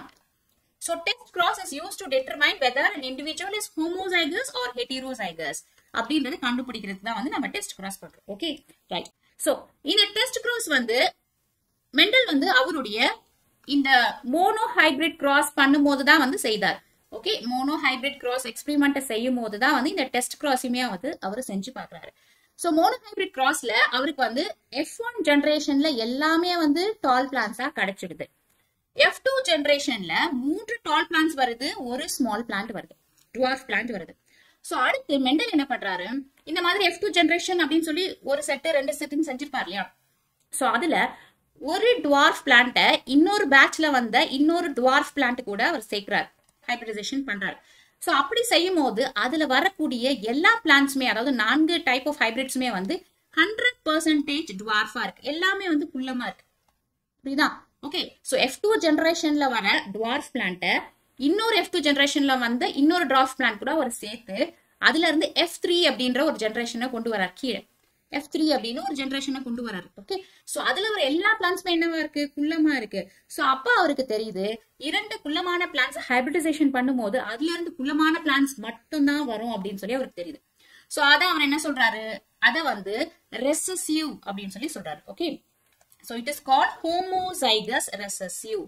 So test cross is used to determine whether an individual is homozygous or heterozygous அப்படின்றது கண்டுபிடிக்கிறதுக்கு தான் வந்து நம்ம டெஸ்ட் கிராஸ் பண்றோம் ஓகே ரைட் சோ இந்த டெஸ்ட் கிராஸ் வந்து மெண்டல் வந்து அவருடைய இந்த மோனோ ஹைபிரிட் கிராஸ் பண்ணும்போது தான் வந்து செய்தார் okay monohybrid cross experiment செய்யும் போது தான் வந்து இந்த டெஸ்ட் கிராஸுமே வந்து அவர் செஞ்சு பார்க்கறாரு ஸோ மோனோ ஹைபிரிட் கிராஸ்ல அவருக்கு வந்து எஃப் ஒன் ஜென்ரேஷன்ல எல்லாமே வந்து டால் பிளான்ஸா கிடைச்சிடுது எஃப் டூ ஜென்ரேஷன்ல மூன்று டால் பிளான்ஸ் வருது ஒரு ஸ்மால் பிளான்ட் வருது டுவார்ஃப் பிளான்ட் வருது சோ அடுத்து மெண்டல் என்ன பண்றாரு இந்த மாதிரி எஃப் டூ ஜென்ரேஷன் அப்படின்னு சொல்லி ஒரு செட்டு ரெண்டு செட்டுன்னு செஞ்சிருப்பார் இல்லையா சோ அதுல ஒரு டுவார்ஃப் பிளான்ட்டை இன்னொரு பேட்ச்ல வந்த இன்னொரு டுவார்ஃப் பிளான்ட் கூட அவர் சேர்க்கிறார் ஹைபிரிடைசேஷன் பண்றாரு சோ அப்படி செய்யும் போது அதுல வரக்கூடிய எல்லா பிளான்ட்ஸுமே அதாவது நான்கு டைப் ஆஃப் ஹைபிரிட்ஸுமே வந்து ஹண்ட்ரட் பர்சன்டேஜ் டுவார்ஃபா இருக்கு எல்லாமே வந்து குள்ளமா இருக்கு புரியுதா ஓகே சோ எஃப் டூ ஜென்ரேஷன்ல வர டுவார்ஃப் பிளான்ட்டை இன்னொரு எஃப் டூ ஜென்ரேஷன்ல வந்த இன்னொரு ட்ராஃப் பிளான்ட் கூட அவர் சேர்த்து அதுல இருந்து எஃப் த்ரீ அப்படின்ற ஒரு ஜென்ரேஷனை கொண்டு வரார் கீழே எஃப் த்ரீ அப்படின்னு ஒரு ஜென்ரேஷனை கொண்டு வராரு ஓகே சோ அதுல ஒரு எல்லா பிளான்ஸுமே என்னவா இருக்கு குள்ளமா இருக்கு சோ அப்ப அவருக்கு தெரியுது இரண்டு குள்ளமான பிளான்ஸ் ஹைபிரிடைசேஷன் பண்ணும்போது அதுல இருந்து குள்ளமான பிளான்ஸ் மட்டும்தான் வரும் அப்படின்னு சொல்லி அவருக்கு தெரியுது சோ அத அவர் என்ன சொல்றாரு அத வந்து ரெசசிவ் அப்படின்னு சொல்லி சொல்றாரு okay So it is called homozygous recessive.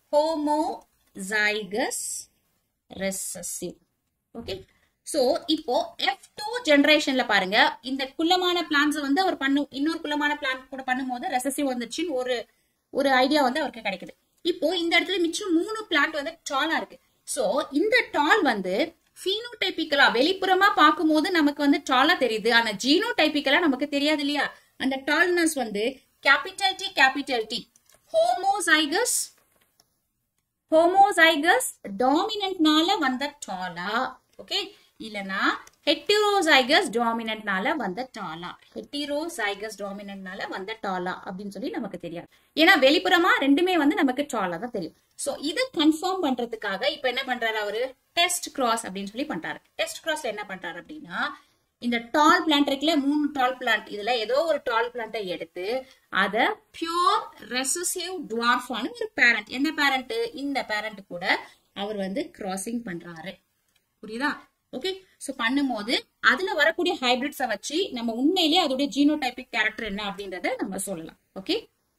Homozygous recessive. Okay. So இப்போ F2 ஜெனரேஷன்ல பாருங்க இந்த குள்ளமான பிளான்ஸ் வந்து அவர் பண்ணு இன்னொரு குள்ளமான பிளான் கூட பண்ணும்போது ரெசசிவ் வந்துச்சுன்னு ஒரு ஒரு ஐடியா வந்து அவருக்கு கிடைக்குது இப்போ இந்த இடத்துல மிச்சம் மூணு பிளான்ட் வந்து டாலா இருக்கு சோ இந்த டால் வந்து ஃபீனோடைபிக்கலா வெளிப்புறமா பார்க்கும்போது நமக்கு வந்து டாலா தெரியுது ஆனா ஜீனோடைபிக்கலா நமக்கு தெரியாது இல்லையா அந்த டால்னஸ் வந்து capital T capital T homozygous homozygous dominantனால வந்த டாலா ஓகே இல்லனா heterozygous dominantனால வந்த டாலா heterozygous dominantனால வந்த டாலா அப்படின்னு சொல்லி நமக்கு தெரியாது ஏன்னா வெளிப்புறமா ரெண்டுமே வந்து நமக்கு டாலா தான் தெரியும் சோ இத கன்ஃபார்ம் பண்றதுக்காக இப்ப என்ன பண்றாரு அவரு டெஸ்ட் கிராஸ் அப்படின்னு சொல்லி பண்றாரு டெஸ்ட் கிராஸ்ல என்ன பண்றாரு அப்படின்னா இந்த டால் பிளான்ட் இருக்குல்ல மூணு டால் பிளான்ட் இதுல ஏதோ ஒரு டால் பிளான்ட்டை எடுத்து அத பியோர் ரெசசிவ் டுவார்ஃபான ஒரு பேரண்ட் என்ன பேரண்ட் இந்த பேரண்ட் கூட அவர் வந்து கிராசிங் பண்றாரு புரியுதா ஓகே சோ பண்ணும்போது அதுல வரக்கூடிய ஹைபிரிட்ஸை வச்சு நம்ம உண்மையிலேயே அதோடைய ஜீனோடைபிக் கேரக்டர் என்ன அப்படின்றத நம்ம சொல்லலாம் ஓகே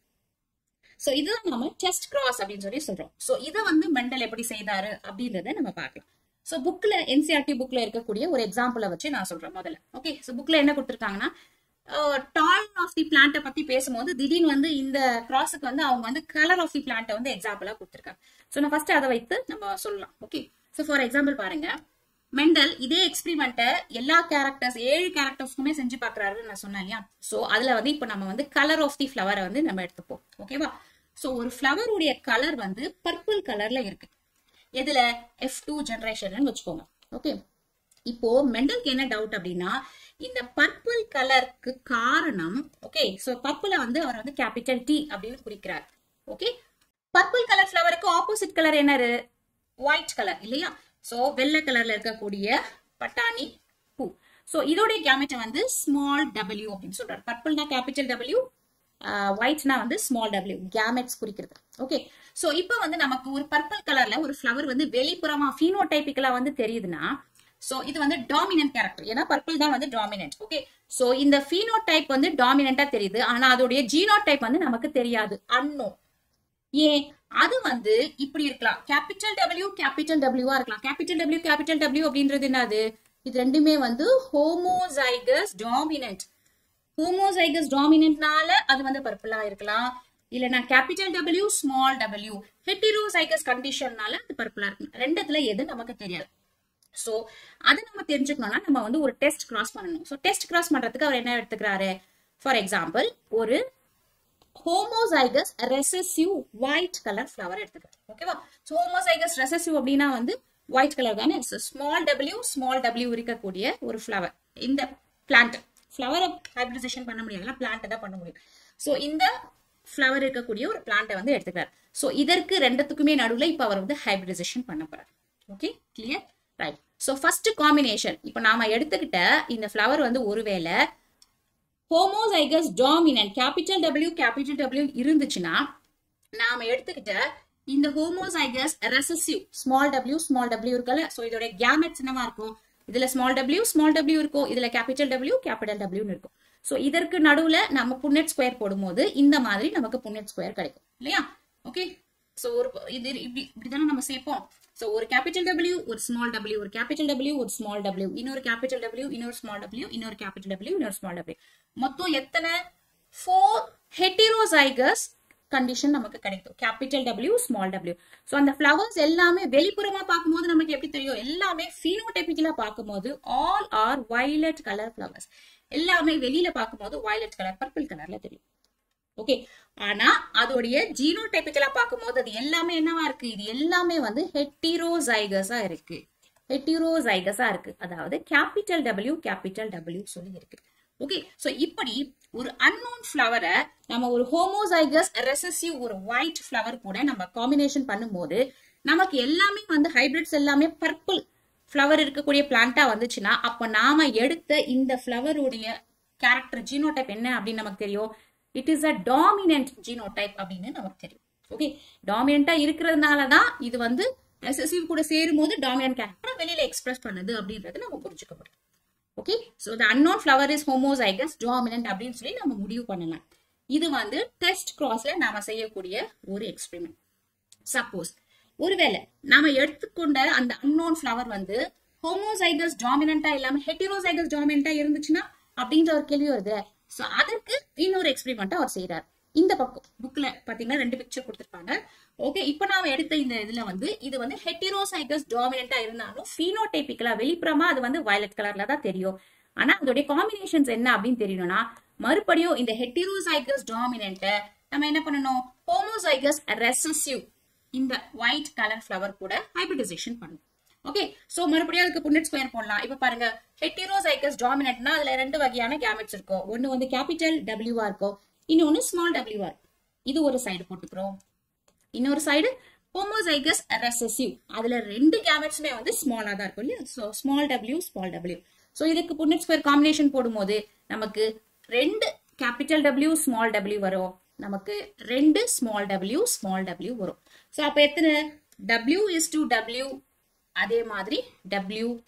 சோ இதுதான் நம்ம டெஸ்ட் கிராஸ் அப்படின்னு சொல்லி சொல்றோம் சோ இதை வந்து மெண்டல் எப்படி செய்தாரு அப்படின்றத நம்ம பார்க்கலாம் சோ புக்ல என்சிஆர்டி புக்ல இருக்கக்கூடிய ஒரு எக்ஸாம்பிளை வச்சு நான் சொல்றேன் முதல்ல ஓகே சோ புக்ல என்ன கொடுத்துருக்காங்கன்னா டால் ஆஃப் தி பிளான்ட்டை பத்தி பேசும்போது திடீர்னு வந்து இந்த கிராஸுக்கு வந்து அவங்க வந்து கலர் ஆஃப் தி பிளான்ட்டை வந்து எக்ஸாம்பிளா கொடுத்துருக்காங்க சோ நான் ஃபர்ஸ்ட் அதை வைத்து நம்ம சொல்லலாம் ஓகே சோ ஃபார் எக்ஸாம்பிள் பாருங்க மெண்டல் இதே எக்ஸ்பிரிமெண்ட்டை எல்லா கேரக்டர்ஸ் ஏழு கேரக்டர்ஸ்க்குமே செஞ்சு பாக்குறாருன்னு நான் சொன்னேன் இல்லையா சோ அதுல வந்து இப்போ நம்ம வந்து கலர் ஆஃப் தி ஃபிளவரை வந்து நம்ம எடுத்துப்போம் ஓகேவா சோ ஒரு ஃபிளவருடைய கலர் வந்து பர்பிள் கலர்ல இருக்கு எதுல எஃப் டூ ஜெனரேஷன் வச்சுக்கோங்க ஓகே இப்போ மெண்டலுக்கு என்ன டவுட் அப்படின்னா இந்த பர்பிள் கலருக்கு காரணம் ஓகே சோ பர்பிள வந்து அவர் வந்து கேபிட்டல் டி அப்படின்னு குறிக்கிறார் ஓகே பர்பிள் கலர் ஃபிளவருக்கு ஆப்போசிட் கலர் என்னது ஒயிட் கலர் இல்லையா சோ வெள்ளை கலர்ல இருக்கக்கூடிய பட்டாணி பூ சோ இதோடைய கேமெட்டை வந்து ஸ்மால் டபிள்யூ அப்படின்னு சொல்றாரு பர்பிள்னா கேபிட்டல் டபிள்யூ ஒயிட்னா வந்து ஸ்மால் டபிள்யூ கேமெட்ஸ் குறிக்கிறது ஓகே சோ இப்போ வந்து நமக்கு ஒரு பர்பிள் கலர்ல ஒரு ஃபிளவர் வந்து வெளிப்புறமா ஃபீனோடைபிக்கலா வந்து தெரியுதுன்னா சோ இது வந்து டாமினன்ட் கேரக்டர் ஏன்னா பர்பிள் தான் வந்து டாமினன்ட் ஓகே சோ இந்த ஃபீனோடைப் வந்து டாமினண்டா தெரியுது ஆனா அதோடைய ஜீனோடைப் வந்து நமக்கு தெரியாது அன்னோ ஏன் அது வந்து இப்படி இருக்கலாம் கேபிட்டல் டபிள்யூ கேபிட்டல் டபிள்யூவா இருக்கலாம் கேபிட்டல் டபிள்யூ கேபிட்டல் டபிள்யூ அப்படின்றது என்னது இது ரெண்டுமே வந்து ஹோமோசைகஸ் டாமினன்ட் ஹோமோசைகஸ் டாமினன்ட்னால அது வந்து பர்பிளா இருக்கலாம் இல்லனா capital W small W heterozygous கண்டிஷன்னால அது பர்பிளா இருக்கும் ரெண்டுத்துல எது நமக்கு தெரியாது சோ அது நம்ம தெரிஞ்சுக்கணும்னா நம்ம வந்து ஒரு டெஸ்ட் கிராஸ் பண்ணணும் சோ டெஸ்ட் கிராஸ் பண்றதுக்கு அவர் என்ன எடுத்துக்கிறாரு ஃபார் எக்ஸாம்பிள் ஒரு homozygous recessive white colour flower எடுத்துக்கிறார் ஓகேவா சோ ஹோமோசைகஸ் ரெசசிவ் அப்படின்னா வந்து ஒயிட் கலர் தானே ஸ்மால் டபிள்யூ ஸ்மால் டபிள்யூ இருக்கக்கூடிய ஒரு ஃபிளவர் இந்த பிளான்ட் ஃபிளவரை ஹைபிரிடைசேஷன் பண்ண முடியாதுல பிளான்ட் தான் பண்ண முடியும் சோ இந்த ஃபிளவர் இருக்கக்கூடிய ஒரு பிளான்ட்டை வந்து எடுத்துக்கிறார் சோ இதற்கு ரெண்டுத்துக்குமே நடுவுல இப்ப அவர் வந்து ஹைபிரிடைசேஷன் பண்ண போறார் okay clear right so first combination இப்போ நாம எடுத்துக்கிட்ட இந்த ஃபிளவர் வந்து ஒருவேளை homozygous dominant capital W capital W இருந்துச்சுன்னா நாம எடுத்துக்கிட்ட இந்த homozygous recessive small W small W இருக்குல்ல சோ இதோட கேமெட்ஸ் என்னவா இருக்கும் இதுல ஸ்மால் டபிள்யூ ஸ்மால் டபிள்யூ இருக்கும் இதுல கேபிட்டல் டபிள்யூ கேபிட்டல் டபிள்யூன்னு இருக்கும் சோ இதற்கு நடுவுல நம்ம புன்னெட் ஸ்கொயர் போடும்போது இந்த மாதிரி நமக்கு புன்னெட் ஸ்கொயர் கிடைக்கும் இல்லையா ஓகே சோ ஒரு இது இப்படி இப்படிதானே நம்ம சேர்ப்போம் சோ ஒரு கேபிட்டல் டபிள்யூ ஒரு ஸ்மால் டபிள்யூ ஒரு கேபிட்டல் டபிள்யூ ஒரு ஸ்மால் டபிள்யூ இன்னொரு கேபிட்டல் டபிள்யூ இன்னொரு ஸ்மால் டபிள்யூ இன்னொரு கேபிட்டல் டபிள்யூ இன்னொரு ஸ்மால் டபிள்யூ மொத்தம் எத்தனை ஃபோர் ஹெட்டிரோசைகஸ் கண்டிஷன் நமக்கு கிடைக்கும் capital W small W so அந்த ஃபிளவர்ஸ் எல்லாமே வெளிப்புறமா பார்க்கும்போது நமக்கு எப்படி தெரியும் எல்லாமே ஃபீனோடைபிக்கலா பார்க்கும்போது all are violet colour flowers எல்லாமே வெளியில பார்க்கும்போது வயலட் கலர் பர்பிள் கலர்ல தெரியும் ஓகே ஆனா அதோடைய ஜீனோடைபிக்கலா பார்க்கும்போது அது எல்லாமே என்னவா இருக்கு இது எல்லாமே வந்து ஹெட்டிரோசைகஸா இருக்கு ஹெட்டிரோசைகஸா இருக்கு அதாவது கேபிட்டல் டபிள்யூ கேபிட்டல் டபிள்யூ சொல்லி இருக்கு ஓகே சோ இப்படி ஒரு அன்னோன் ஃபிளவரை நம்ம ஒரு ஹோமோசைகஸ் ரெசசிவ் ஒரு ஒயிட் ஃபிளவர் கூட நம்ம காம்பினேஷன் பண்ணும்போது நமக்கு எல்லாமே வந்து ஹைபிரிட்ஸ் எல்லாமே பர்பிள் ஃபிளவர் இருக்கக்கூடிய பிளான்ட்டா வந்துச்சுன்னா அப்ப நாம எடுத்த இந்த ஃபிளவருடைய கேரக்டர் ஜீனோடைப் என்ன அப்படின்னு நமக்கு தெரியும் it is a dominant genotype அப்படின்னு நமக்கு தெரியும் ஓகே டாமினண்டா இருக்கிறதுனால தான் இது வந்து ரெசசிவ் கூட சேரும் போது டாமினன்ட் கேரக்டர் வெளியில எக்ஸ்பிரஸ் பண்ணுது அப்படின்றது நம்ம புரிஞ்சுக்க முடியும் okay so the unknown flower is homozygous dominant அப்படின்னு சொல்லி நம்ம முடிவு பண்ணலாம் இது வந்து டெஸ்ட் கிராஸ்ல நாம செய்யக்கூடிய ஒரு எக்ஸ்பெரிமெண்ட் சப்போஸ் ஒருவேளை நாம எடுத்துக்கொண்ட அந்த அன்னோன் ஃபிளவர் வந்து ஹோமோசைகஸ் டாமினண்டா இல்லாம ஹெட்டிரோசைகஸ் டாமினண்டா இருந்துச்சுன்னா அப்படின்ற ஒரு கேள்வி வருது சோ அதற்கு இன்னொரு எக்ஸ்பெரிமெண்ட் அவர் செய்யறாரு இந்த பக்கம் புக்ல பாத்தீங்கன்னா ரெண்டு பிக்சர் கொடுத்திருப்பாங்க ஓகே இப்போ நாம எடுத்த இந்த இதுல வந்து இது வந்து ஹெட்டிரோசைகஸ் டாமினண்டா இருந்தாலும் ஃபீனோடைபிக்கலா வெளிப்புறமா அது வந்து வயலட் கலர்ல தான் தெரியும் ஆனா அதோடைய காம்பினேஷன்ஸ் என்ன அப்படின்னு தெரியணும்னா மறுபடியும் இந்த ஹெட்டிரோசைகஸ் டாமினண்ட்டை நம்ம என்ன பண்ணணும் ஹோமோசைகஸ் ரெசசிவ் இந்த ஒயிட் கலர் ஃபிளவர் கூட ஹைபிரிடைசேஷன் பண்ணணும் ஓகே சோ மறுபடியும் அதுக்கு புன்னட் ஸ்கொயர் போடலாம் இப்ப பாருங்க ஹெட்டிரோசைகஸ் டாமினட்னா அதுல ரெண்டு வகையான கேமெட்ஸ் இருக்கும் ஒன்னு வந்து கேபிட்டல் டபிள்யூவா இருக்கும் இன்னொன்னு ஸ்மால் டபிள்யூவா இருக்கும் இது ஒரு சைடு போட்டுக்கிறோம் இன்னொரு சைடு ஹோமோசைகஸ் ரெசசிவ் அதுல ரெண்டு கேமெட்ஸுமே வந்து ஸ்மாலா தான் இருக்கும் இல்லையா so small W small W so இதுக்கு புன்னட் ஸ்கொயர் காம்பினேஷன் போடும்போது நமக்கு ரெண்டு கேபிட்டல் டபிள்யூ ஸ்மால் டபிள்யூ வரும் நமக்கு ரெண்டு ஸ்மால் டபிள்யூ ஸ்மால் டபிள்யூ வரும் சோ அப்ப எத்தனை டபிள்யூ இஸ் டு டபிள்யூ அதே மாதிரி W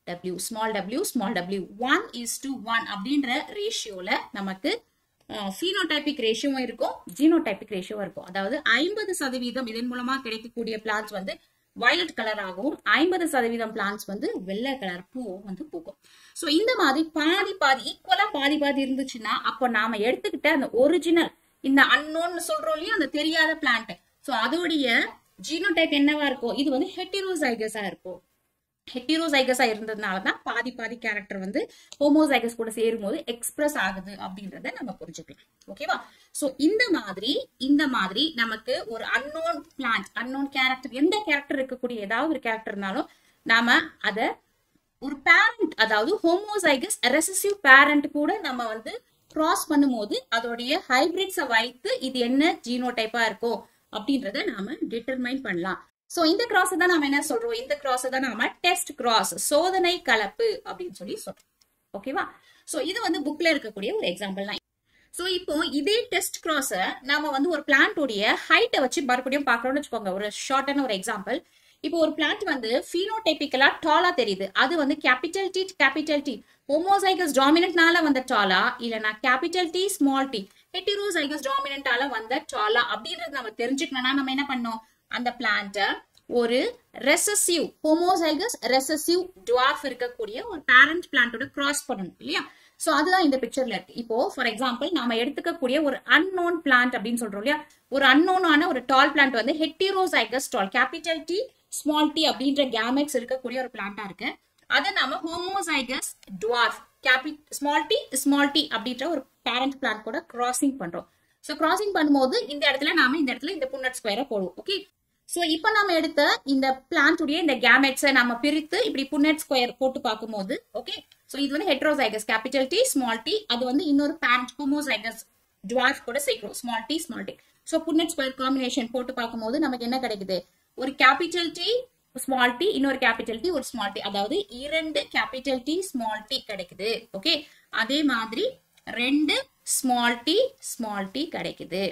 W small W small W one is to one அப்படின்ற ரேஷியோல நமக்கு ஃபீனோடைபிக் ரேஷியோவும் இருக்கும் ஜீனோடைபிக் ரேஷியோவும் இருக்கும் அதாவது ஐம்பது சதவீதம் இதன் மூலமா கிடைக்கக்கூடிய பிளான்ஸ் வந்து வயலட் கலர் ஆகும் ஐம்பது சதவீதம் பிளான்ஸ் வந்து வெள்ளை கலர் பூ வந்து பூக்கும் ஸோ இந்த மாதிரி பாதி பாதி ஈக்குவலா பாதி பாதி இருந்துச்சுன்னா அப்போ நாம எடுத்துக்கிட்ட அந்த ஒரிஜினல் இந்த அன்னோன்னு சொல்றோம் இல்லையா அந்த தெரியாத பிளான்ட் ஸோ அதோடைய ஜீனோடைப் என்னவா இருக்கும் இது வந்து ஹெட்டிரோசைகஸா இருக்கும் ஹெட்டிரோசைகஸா இருந்ததுனால தான் பாதி பாதி கேரக்டர் வந்து ஹோமோசைகஸ் கூட சேரும்போது எக்ஸ்பிரஸ் ஆகுது அப்படின்றத நம்ம புரிஞ்சுக்கலாம் ஓகேவா சோ இந்த மாதிரி இந்த மாதிரி நமக்கு ஒரு அன்னோன் பிளான்ட் அன்னோன் கேரக்டர் எந்த கேரக்டர் இருக்கக்கூடிய ஏதாவது ஒரு கேரக்டர் இருந்தாலும் நாம அத ஒரு பேரண்ட் அதாவது ஹோமோசைகஸ் ரெசசிவ் பேரண்ட் கூட நம்ம வந்து கிராஸ் பண்ணும்போது அதோடைய ஹைபிரிட்ஸை வைத்து இது என்ன ஜீனோடைப்பா இருக்கும் அப்படின்றத நாம டிட்டர்மைன் பண்ணலாம் சோ இந்த கிராஸ் தான் நாம என்ன சொல்றோம் இந்த கிராஸ் தான் நாம டெஸ்ட் கிராஸ் சோதனை கலப்பு அப்படின்னு சொல்லி சொல்றோம் ஓகேவா சோ இது வந்து புக்ல இருக்கக்கூடிய ஒரு எக்ஸாம்பிள் தான் சோ இப்போ இதே டெஸ்ட் கிராஸ நாம வந்து ஒரு பிளான்டோடைய ஹைட்டை வச்சு மறுபடியும் பாக்குறோம்னு வச்சுக்கோங்க ஒரு ஷார்ட்டான ஒரு எக்ஸாம்பிள் இப்போ ஒரு பிளான்ட் வந்து ஃபீனோடைபிக்கலா டாலா தெரியுது அது வந்து capital D capital D homozygous டாமினன்ட்னால வந்த டாலா இல்லனா capital D small D heterozygous டாமினன்டால வந்த டாலா அப்படின்றது நம்ம தெரிஞ்சுக்கணும்னா நம்ம என்ன பண்ணோம் அந்த பிளான்ட்டை ஒரு ரெசசிவ் ஹோமோசைகஸ் ரெசசிவ் டுவார்ஃப் இருக்கக்கூடிய ஒரு பேரண்ட் பிளான்ட்டோட கிராஸ் பண்ணணும் இல்லையா சோ அதுதான் இந்த பிக்சர்ல இருக்கு இப்போ ஃபார் எக்ஸாம்பிள் நாம எடுத்துக்கக்கூடிய ஒரு அன்னோன் பிளான்ட் அப்படின்னு சொல்றோம் இல்லையா ஒரு அன்னோனான ஒரு டால் பிளான்ட் வந்து heterozygous tall capital D small D அப்படின்ற கேமெட்ஸ் இருக்கக்கூடிய ஒரு பிளான்டா இருக்கு அதை நாம ஹோமோசைகஸ் டுவார்ஃப் கேபி ஸ்மால் டி ஸ்மால் டி அப்படின்ற ஒரு பேரண்ட் பிளான்ட் கூட கிராசிங் பண்றோம் சோ கிராசிங் பண்ணும்போது இந்த இடத்துல நாம இந்த இடத்துல இந்த புன்னட் ஸ்கொயரை போடுவோம் ஓகே சோ இப்போ நாம எடுத்த இந்த பிளான்ட்டுடைய இந்த கேமெட்ஸை நம்ம பிரித்து இப்படி புன்னட் ஸ்கொயர் போட்டு பார்க்கும்போது ஓகே சோ இது வந்து heterozygous capital D small D அது வந்து இன்னொரு பேரண்ட் ஹோமோசைகஸ் டுவார்ஃப் கூட சேர்க்கிறோம் small D small D so Punnett square combination போட்டு பார்க்கும்போது நமக்கு என்ன கிடைக்குது ஒரு கேபிட்டல் டி ஸ்மால் டி இன்னொரு கேபிட்டல் டி ஒரு ஸ்மால் டி அதாவது இரண்டு கேபிட்டல் டி ஸ்மால் டி கிடைக்குது ஓகே அதே மாதிரி ரெண்டு ஸ்மால் டி ஸ்மால் டி கிடைக்குது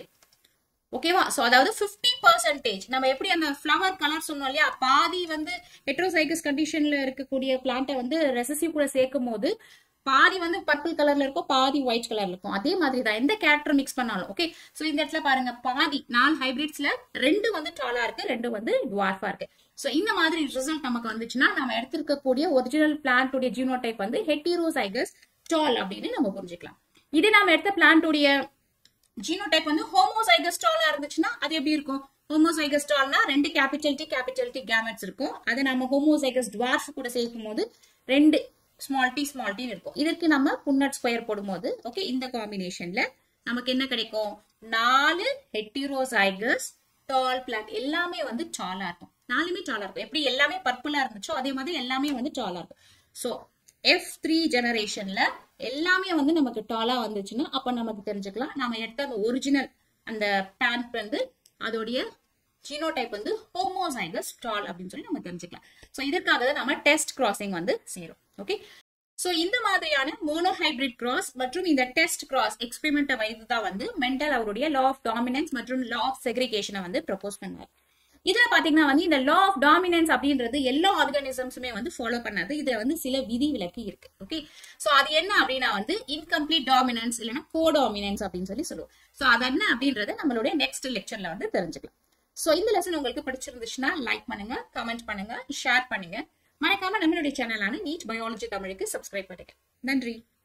ஓகேவா சோ அதாவது பிப்டி பர்சன்டேஜ் நம்ம எப்படி அந்த ஃப்ளவர் கலர் சொன்னோம் இல்லையா பாதி வந்து ஹெட்ரோசைகஸ் கண்டிஷன்ல இருக்கக்கூடிய பிளான்ட்டை வந்து ரெசசிவ் கூட சேர்க்கும் போது பாதி வந்து பர்பிள் கலர்ல இருக்கும் பாதி ஒயிட் கலர்ல இருக்கும் அதே மாதிரி தான் எந்த கேரக்டர் மிக்ஸ் பண்ணாலும் ஓகே சோ இந்த இடத்துல பாருங்க பாதி நாலு ஹைபிரிட்ஸ்ல ரெண்டு வந்து டாலா இருக்கு ரெண்டு வந்து டுவார்ஃபா இருக்கு சோ இந்த மாதிரி ரிசல்ட் நமக்கு வந்துச்சுன்னா நம்ம எடுத்திருக்கக்கூடிய ஒரிஜினல் பிளான்ட்டுடைய ஜீனோடைப் வந்து ஹெட்டிரோசைகஸ் டால் அப்படின்னு நம்ம புரிஞ்சுக்கலாம் இது நாம எடுத்த பிளான்ட்டுடைய ஜீனோடைப் வந்து ஹோமோசைகஸ் டாலா இருந்துச்சுன்னா அது எப்படி இருக்கும் ஹோமோசைகஸ் டால்னா ரெண்டு capital D capital D gametes இருக்கும் அதை நம்ம ஹோமோசைகஸ் டுவார்ஃப் கூட சேர்க்கும் போது ரெண்டு ஸ்மால் டி ஸ்மால் டி இருக்கும் இதற்கு நம்ம புன்னட் ஸ்கொயர் போடும்போது ஓகே இந்த காம்பினேஷன்ல நமக்கு என்ன கிடைக்கும் நாலு ஹெட்டிரோசைகஸ் டால் பிளான்ட் எல்லாமே வந்து டாலா இருக்கும் நாலுமே டாலா இருக்கும் எப்படி எல்லாமே பர்பிளா இருந்துச்சோ அதே மாதிரி எல்லாமே வந்து டாலா இருக்கும் ஸோ எஃப் த்ரீ ஜெனரேஷன்ல எல்லாமே வந்து நமக்கு டாலா வந்துச்சுன்னா அப்ப நமக்கு தெரிஞ்சுக்கலாம் நம்ம எடுத்த அந்த ஒரிஜினல் அந்த பிளான்ட் வந்து அதோடைய ஜீனோடைப் வந்து ஹோமோசைகஸ் டால் அப்படின்னு சொல்லி நம்ம தெரிஞ்சுக்கலாம் ஸோ இதற்காக தான் நம்ம டெஸ்ட் கிராசிங் வந்து சேரும் ஓகே ஸோ இந்த மாதிரியான மோனோஹைபிரிட் கிராஸ் மற்றும் இந்த டெஸ்ட் கிராஸ் எக்ஸ்பெரிமெண்ட்டை வைத்து தான் வந்து மென்டல் அவருடைய லா ஆஃப் டாமினன்ஸ் மற்றும் லா ஆஃப் செக்ரிகேஷனை வந்து ப்ரப்போஸ் பண்ணார் இதுல பாத்தீங்கன்னா வந்து இந்த லா ஆஃப் டாமினன்ஸ் அப்படின்றது எல்லா ஆர்கானிசம்ஸுமே வந்து ஃபாலோ பண்ணாது இதுல வந்து சில விதி விலக்கு இருக்கு ஓகே சோ அது என்ன அப்படின்னா வந்து இன்கம்ப்ளீட் டாமினன்ஸ் இல்லைன்னா கோடாமினன்ஸ் அப்படின்னு சொல்லி சொல்லுவோம் சோ அது என்ன அப்படின்றத நம்மளுடைய நெக்ஸ்ட் லெக்சர்ல வந்து தெரிஞ்சுக்கலாம் சோ இந்த லெசன் உங்களுக்கு பிடிச்சிருந்துச்சுன்னா லைக் பண்ணுங்க கமெண்ட் பண்ணுங்க ஷேர் பண்ணுங்க மறக்காம நம்மளுடைய சேனலான நீட் பயாலஜி தமிழுக்கு சப்ஸ்கிரைப் பண்ணுங்க நன்றி